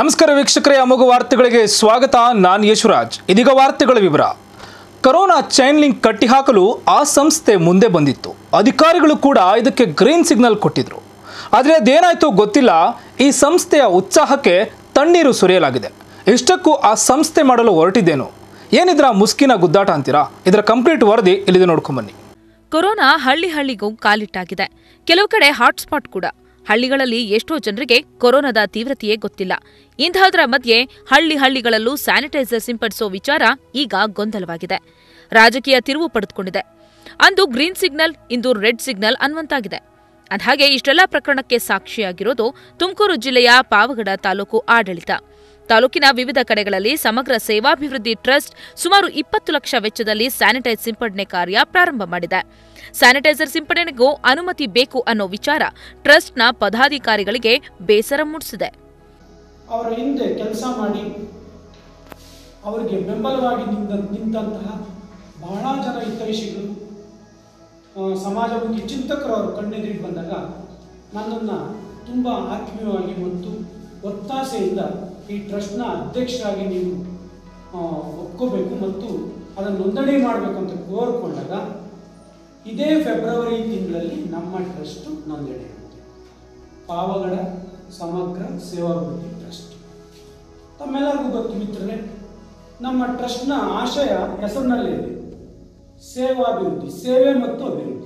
ನಮಸ್ಕಾರ ವೀಕ್ಷಕರೇ ಅಮೋಘ ವಾರ್ತೆಗಳಿಗೆ ಸ್ವಾಗತ ನಾನು ಯಶುರಾಜ್ ಇದೀಗ ವಾರ್ತೆಗಳ ವಿವರ ಕರೋನಾ ಚೈನ್ ಲಿಂಕ್ ಕಟ್ಟಿಹಾಕಲು ಆ ಸಂಸ್ಥೆ ಮುಂದೆ ಬಂದಿತ್ತು ಅಧಿಕಾರಿಗಳು ಕೂಡ ಇದಕ್ಕೆ ಗ್ರೀನ್ ಸಿಗ್ನಲ್ ಕೊಟ್ಟಿದ್ರು ಆದರೆ ಅದೇನಾಯ್ತೋ ಗೊತ್ತಿಲ್ಲ ಈ ಸಂಸ್ಥೆಯ ಉತ್ಸಾಹಕ್ಕೆ ತಣ್ಣೀರು ಸುರಿಯಲಾಗಿದೆ ಇಷ್ಟಕ್ಕೂ ಆ ಸಂಸ್ಥೆ ಮಾಡಲು ಹೊರಟಿದ್ದೇನು ಏನಿದ್ರ ಮುಸ್ಕಿನ ಗುದ್ದಾಟ ಅಂತೀರಾ ಇದರ ಕಂಪ್ಲೀಟ್ ವರದಿ ಇಲ್ಲಿದೆ ನೋಡ್ಕೊಂಬನ್ನಿ ಕೊರೋನಾ ಹಳ್ಳಿ ಹಳ್ಳಿಗೂ ಕಾಲಿಟ್ಟಾಗಿದೆ ಕೆಲವು ಕಡೆ ಹಾಟ್ಸ್ಪಾಟ್ ಕೂಡ ಹಳ್ಳಿಗಳಲ್ಲಿ ಎಷ್ಟೋ ಜನರಿಗೆ ಕೊರೋನಾದ ತೀವ್ರತೆಯೇ ಗೊತ್ತಿಲ್ಲ ಇಂತಹದರ ಮಧ್ಯೆ ಹಳ್ಳಿ ಹಳ್ಳಿಗಳಲ್ಲೂ ಸ್ಯಾನಿಟೈಸರ್ ಸಿಂಪಡಿಸೋ ವಿಚಾರ ಈಗ ಗೊಂದಲವಾಗಿದೆ ರಾಜಕೀಯ ತಿರುವು ಪಡೆದುಕೊಂಡಿದೆ ಅಂದು ಗ್ರೀನ್ ಸಿಗ್ನಲ್ ಇಂದು ರೆಡ್ ಸಿಗ್ನಲ್ ಅನ್ನುವಂತಾಗಿದೆ ಅಂದ್ಹಾಗೆ ಇಷ್ಟೆಲ್ಲ ಪ್ರಕರಣಕ್ಕೆ ಸಾಕ್ಷಿಯಾಗಿರೋದು ತುಮಕೂರು ಜಿಲ್ಲೆಯ ಪಾವಗಡ ತಾಲೂಕು ಆಡಳಿತ ತಾಲೂಕಿನ ವಿವಿಧ ಕಡೆಗಳಲ್ಲಿ ಸಮಗ್ರ ಸೇವಾಭಿವೃದ್ಧಿ ಟ್ರಸ್ಟ್ ಸುಮಾರು ಇಪ್ಪತ್ತು ಲಕ್ಷ ವೆಚ್ಚದಲ್ಲಿ ಸ್ಯಾನಿಟೈಸ್ ಸಿಂಪಡಣೆ ಕಾರ್ಯ ಪ್ರಾರಂಭ ಮಾಡಿದೆ ಸ್ಯಾನಿಟೈಸರ್ ಸಿಂಪಡಣೆಗೂ ಅನುಮತಿ ಬೇಕು ಅನ್ನೋ ವಿಚಾರ ಟ್ರಸ್ಟ್ನ ಪದಾಧಿಕಾರಿಗಳಿಗೆ ಬೇಸರ ಮೂಡಿಸಿದೆ ಅವರ ಹಿಂದೆ ಕೆಲಸ ಮಾಡಿ ಅವರಿಗೆ ಬೆಂಬಲವಾಗಿ ನಿಂತ ನಿಂತಹ ಬಹಳ ಜನ ಹಿತೈಷಿಗಳು ಆ, ಸಮಾಜಮುಖಿ ಚಿಂತಕರು ಅವರು ಕಣ್ಣೆದುರಿಗೆ ಬಂದಾಗ ನನ್ನನ್ನು ತುಂಬ ಆತ್ಮೀಯವಾಗಿ ಮತ್ತು ಒತ್ತಾಸೆಯಿಂದ ಈ ಟ್ರಸ್ಟ್ನ ಅಧ್ಯಕ್ಷರಾಗಿ ನೀವು ಆ, ಒಪ್ಕೋಬೇಕು ಮತ್ತು ಅದನ್ನು ನೋಂದಣಿ ಮಾಡಬೇಕು ಅಂತ ಕೋರಿಕೊಂಡಾಗ ಇದೇ ಫೆಬ್ರವರಿ ತಿಂಗಳಲ್ಲಿ ನಮ್ಮ ಟ್ರಸ್ಟ್ ನೋಂದಣಿ ಆಗುತ್ತೆ ಪಾವಗಡ ಸಮಗ್ರ ಸೇವಾಭಿವೃದ್ಧಿ ಟ್ರಸ್ಟ್ ತಮ್ಮೆಲ್ಲರಿಗೂ ಗೊತ್ತು ಮಿತ್ರರೇ ನಮ್ಮ ಟ್ರಸ್ಟ್ನ ಆಶಯ ಹೆಸರಿನಲ್ಲೇ ಇದೆ ಸೇವಾಭಿವೃದ್ಧಿ ಸೇವೆ ಮತ್ತು ಅಭಿವೃದ್ಧಿ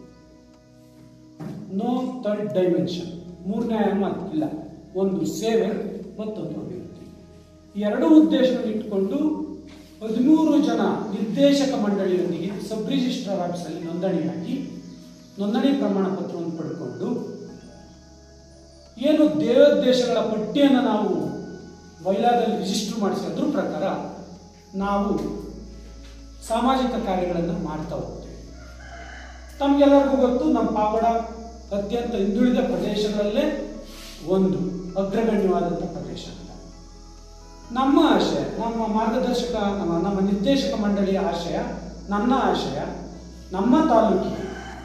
ನೋ ಥರ್ಡ್ ಡೈಮೆನ್ಷನ್ ಮೂರನೇ ಆಯಾಮ ಇಲ್ಲ ಒಂದು ಸೇವೆ ಮತ್ತೊಂದು ಅಭಿವೃದ್ಧಿ ಈ ಎರಡೂ ಉದ್ದೇಶವನ್ನು ಇಟ್ಟುಕೊಂಡು ಹದಿಮೂರು ಜನ ನಿರ್ದೇಶಕ ಮಂಡಳಿಯೊಂದಿಗೆ ಸಬ್ ರಿಜಿಸ್ಟ್ರಾರ್ ಆಫೀಸಲ್ಲಿ ನೋಂದಣಿ ಹಾಕಿ ನೋಂದಣಿ ಪ್ರಮಾಣ ಪತ್ರವನ್ನು ಪಡ್ಕೊಂಡು ಏನು ದೇವೋದ್ದೇಶಗಳ ಪಟ್ಟಿಯನ್ನು ನಾವು ವೈಲಾದಲ್ಲಿ ರಿಜಿಸ್ಟರ್ ಮಾಡಿಸಿ ಅದ್ರ ಪ್ರಕಾರ ನಾವು ಸಾಮಾಜಿಕ ಕಾರ್ಯಗಳನ್ನು ಮಾಡ್ತಾ ಹೋಗ್ತೇವೆ ತಮಗೆಲ್ಲರಿಗೂ ಗೊತ್ತು ನಮ್ಮ ಪಾವಡ ಅತ್ಯಂತ ಹಿಂದುಳಿದ ಪ್ರದೇಶಗಳಲ್ಲೇ ಒಂದು ಅಗ್ರಗಣ್ಯವಾದಂಥ ಪ್ರದೇಶ ಅಂತ ನಮ್ಮ ಆಶಯ ನಮ್ಮ ಮಾರ್ಗದರ್ಶಕ ನಮ್ಮ ನಮ್ಮ ನಿರ್ದೇಶಕ ಮಂಡಳಿಯ ಆಶಯ ನನ್ನ ಆಶಯ ನಮ್ಮ ತಾಲೂಕಿಗೆ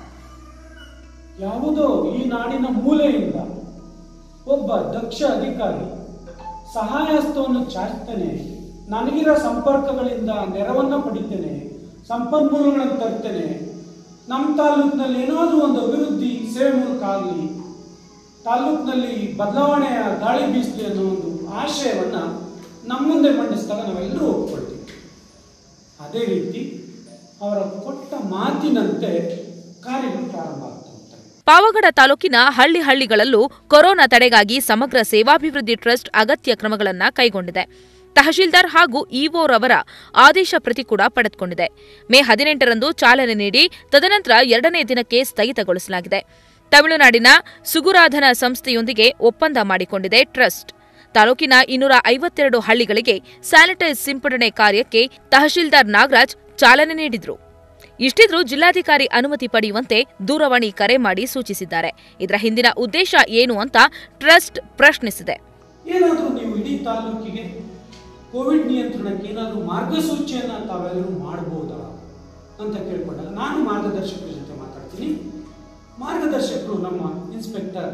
ಯಾವುದೋ ಈ ನಾಡಿನ ಮೂಲೆಯಿಂದ ಒಬ್ಬ ದಕ್ಷ ಅಧಿಕಾರಿ ಸಹಾಯ ಹಸ್ತವನ್ನು ಚಾಚ್ತೇನೆ ನನಗಿರೋ ಸಂಪರ್ಕಗಳಿಂದ ನೆರವನ್ನು ಪಡಿತೇನೆ ಸಂಪನ್ಮೂಲಗಳನ್ನು ತರ್ತೇನೆ ನಮ್ಮ ತಾಲೂಕಿನಲ್ಲಿ ಏನಾದರೂ ಒಂದು ಅಭಿವೃದ್ಧಿ ಸೇವೆ ಮೂಲಕ ಆಗಲಿ ತಾಲೂಕಿನಲ್ಲಿ ಬದಲಾವಣೆಯ ಗಾಳಿ ಬೀಸಲಿ ಅನ್ನೋ ಒಂದು ಆಶಯವನ್ನು ನಮ್ಮ ಮುಂದೆ ಮಂಡಿಸಿದಾಗ ನಾವೆಲ್ಲರೂ ಒಪ್ಕೊಳ್ತೀವಿ ಅದೇ ರೀತಿ ಅವರ ಕೊಟ್ಟ ಮಾತಿನಂತೆ ಕಾರ್ಯಗಳು ಪ್ರಾರಂಭ ಆಗ್ತಾ ಹೋಗ್ತವೆ ಪಾವಗಡ ತಾಲೂಕಿನ ಹಳ್ಳಿ ಹಳ್ಳಿಗಳಲ್ಲೂ ಕೊರೋನಾ ತಡೆಗಾಗಿ ಸಮಗ್ರ ಸೇವಾಭಿವೃದ್ಧಿ ಟ್ರಸ್ಟ್ ಅಗತ್ಯ ಕ್ರಮಗಳನ್ನು ಕೈಗೊಂಡಿದೆ ತಹಶೀಲ್ದಾರ್ ಹಾಗೂ ಇಒರವರ ಆದೇಶ ಪ್ರತಿ ಕೂಡ ಪಡೆದುಕೊಂಡಿದೆ ಮೇ ಹದಿನೆಂಟರಂದು ಚಾಲನೆ ನೀಡಿ ತದನಂತರ ಎರಡನೇ ದಿನಕ್ಕೆ ಸ್ಥಗಿತಗೊಳಿಸಲಾಗಿದೆ ತಮಿಳುನಾಡಿನ ಸುಗುರಾಧನ ಸಂಸ್ಥೆಯೊಂದಿಗೆ ಒಪ್ಪಂದ ಮಾಡಿಕೊಂಡಿದೆ ಟ್ರಸ್ಟ್ ತಾಲೂಕಿನ ಇನ್ನೂರ ಐವತ್ತೆರಡು ಹಳ್ಳಿಗಳಿಗೆ ಸ್ಯಾನಿಟೈಸ್ ಸಿಂಪಡಣೆ ಕಾರ್ಯಕ್ಕೆ ತಹಶೀಲ್ದಾರ್ ನಾಗರಾಜ್ ಚಾಲನೆ ನೀಡಿದ್ರು ಇಷ್ಟಿದ್ರೂ ಜಿಲ್ಲಾಧಿಕಾರಿ ಅನುಮತಿ ಪಡೆಯುವಂತೆ ದೂರವಾಣಿ ಕರೆ ಮಾಡಿ ಸೂಚಿಸಿದ್ದಾರೆ ಇದರ ಹಿಂದಿನ ಉದ್ದೇಶ ಏನು ಅಂತ ಟ್ರಸ್ಟ್ ಪ್ರಶ್ನಿಸಿದೆ ಏನಾದರೂ ನೀವು ಇಡೀ ತಾಲೂಕಿಗೆ ಕೋವಿಡ್ ನಿಯಂತ್ರಣಕ್ಕೆ ಏನಾದರೂ ಮಾರ್ಗಸೂಚಿಯನ್ನು ತಾವೆಲ್ಲರೂ ಮಾಡ್ಬೋದಾ ಅಂತ ಕೇಳ್ಕೊಂಡಾಗ ನಾನು ಮಾರ್ಗದರ್ಶಕರ ಜೊತೆ ಮಾತಾಡ್ತೀನಿ ಮಾರ್ಗದರ್ಶಕರು ನಮ್ಮ ಇನ್ಸ್ಪೆಕ್ಟರ್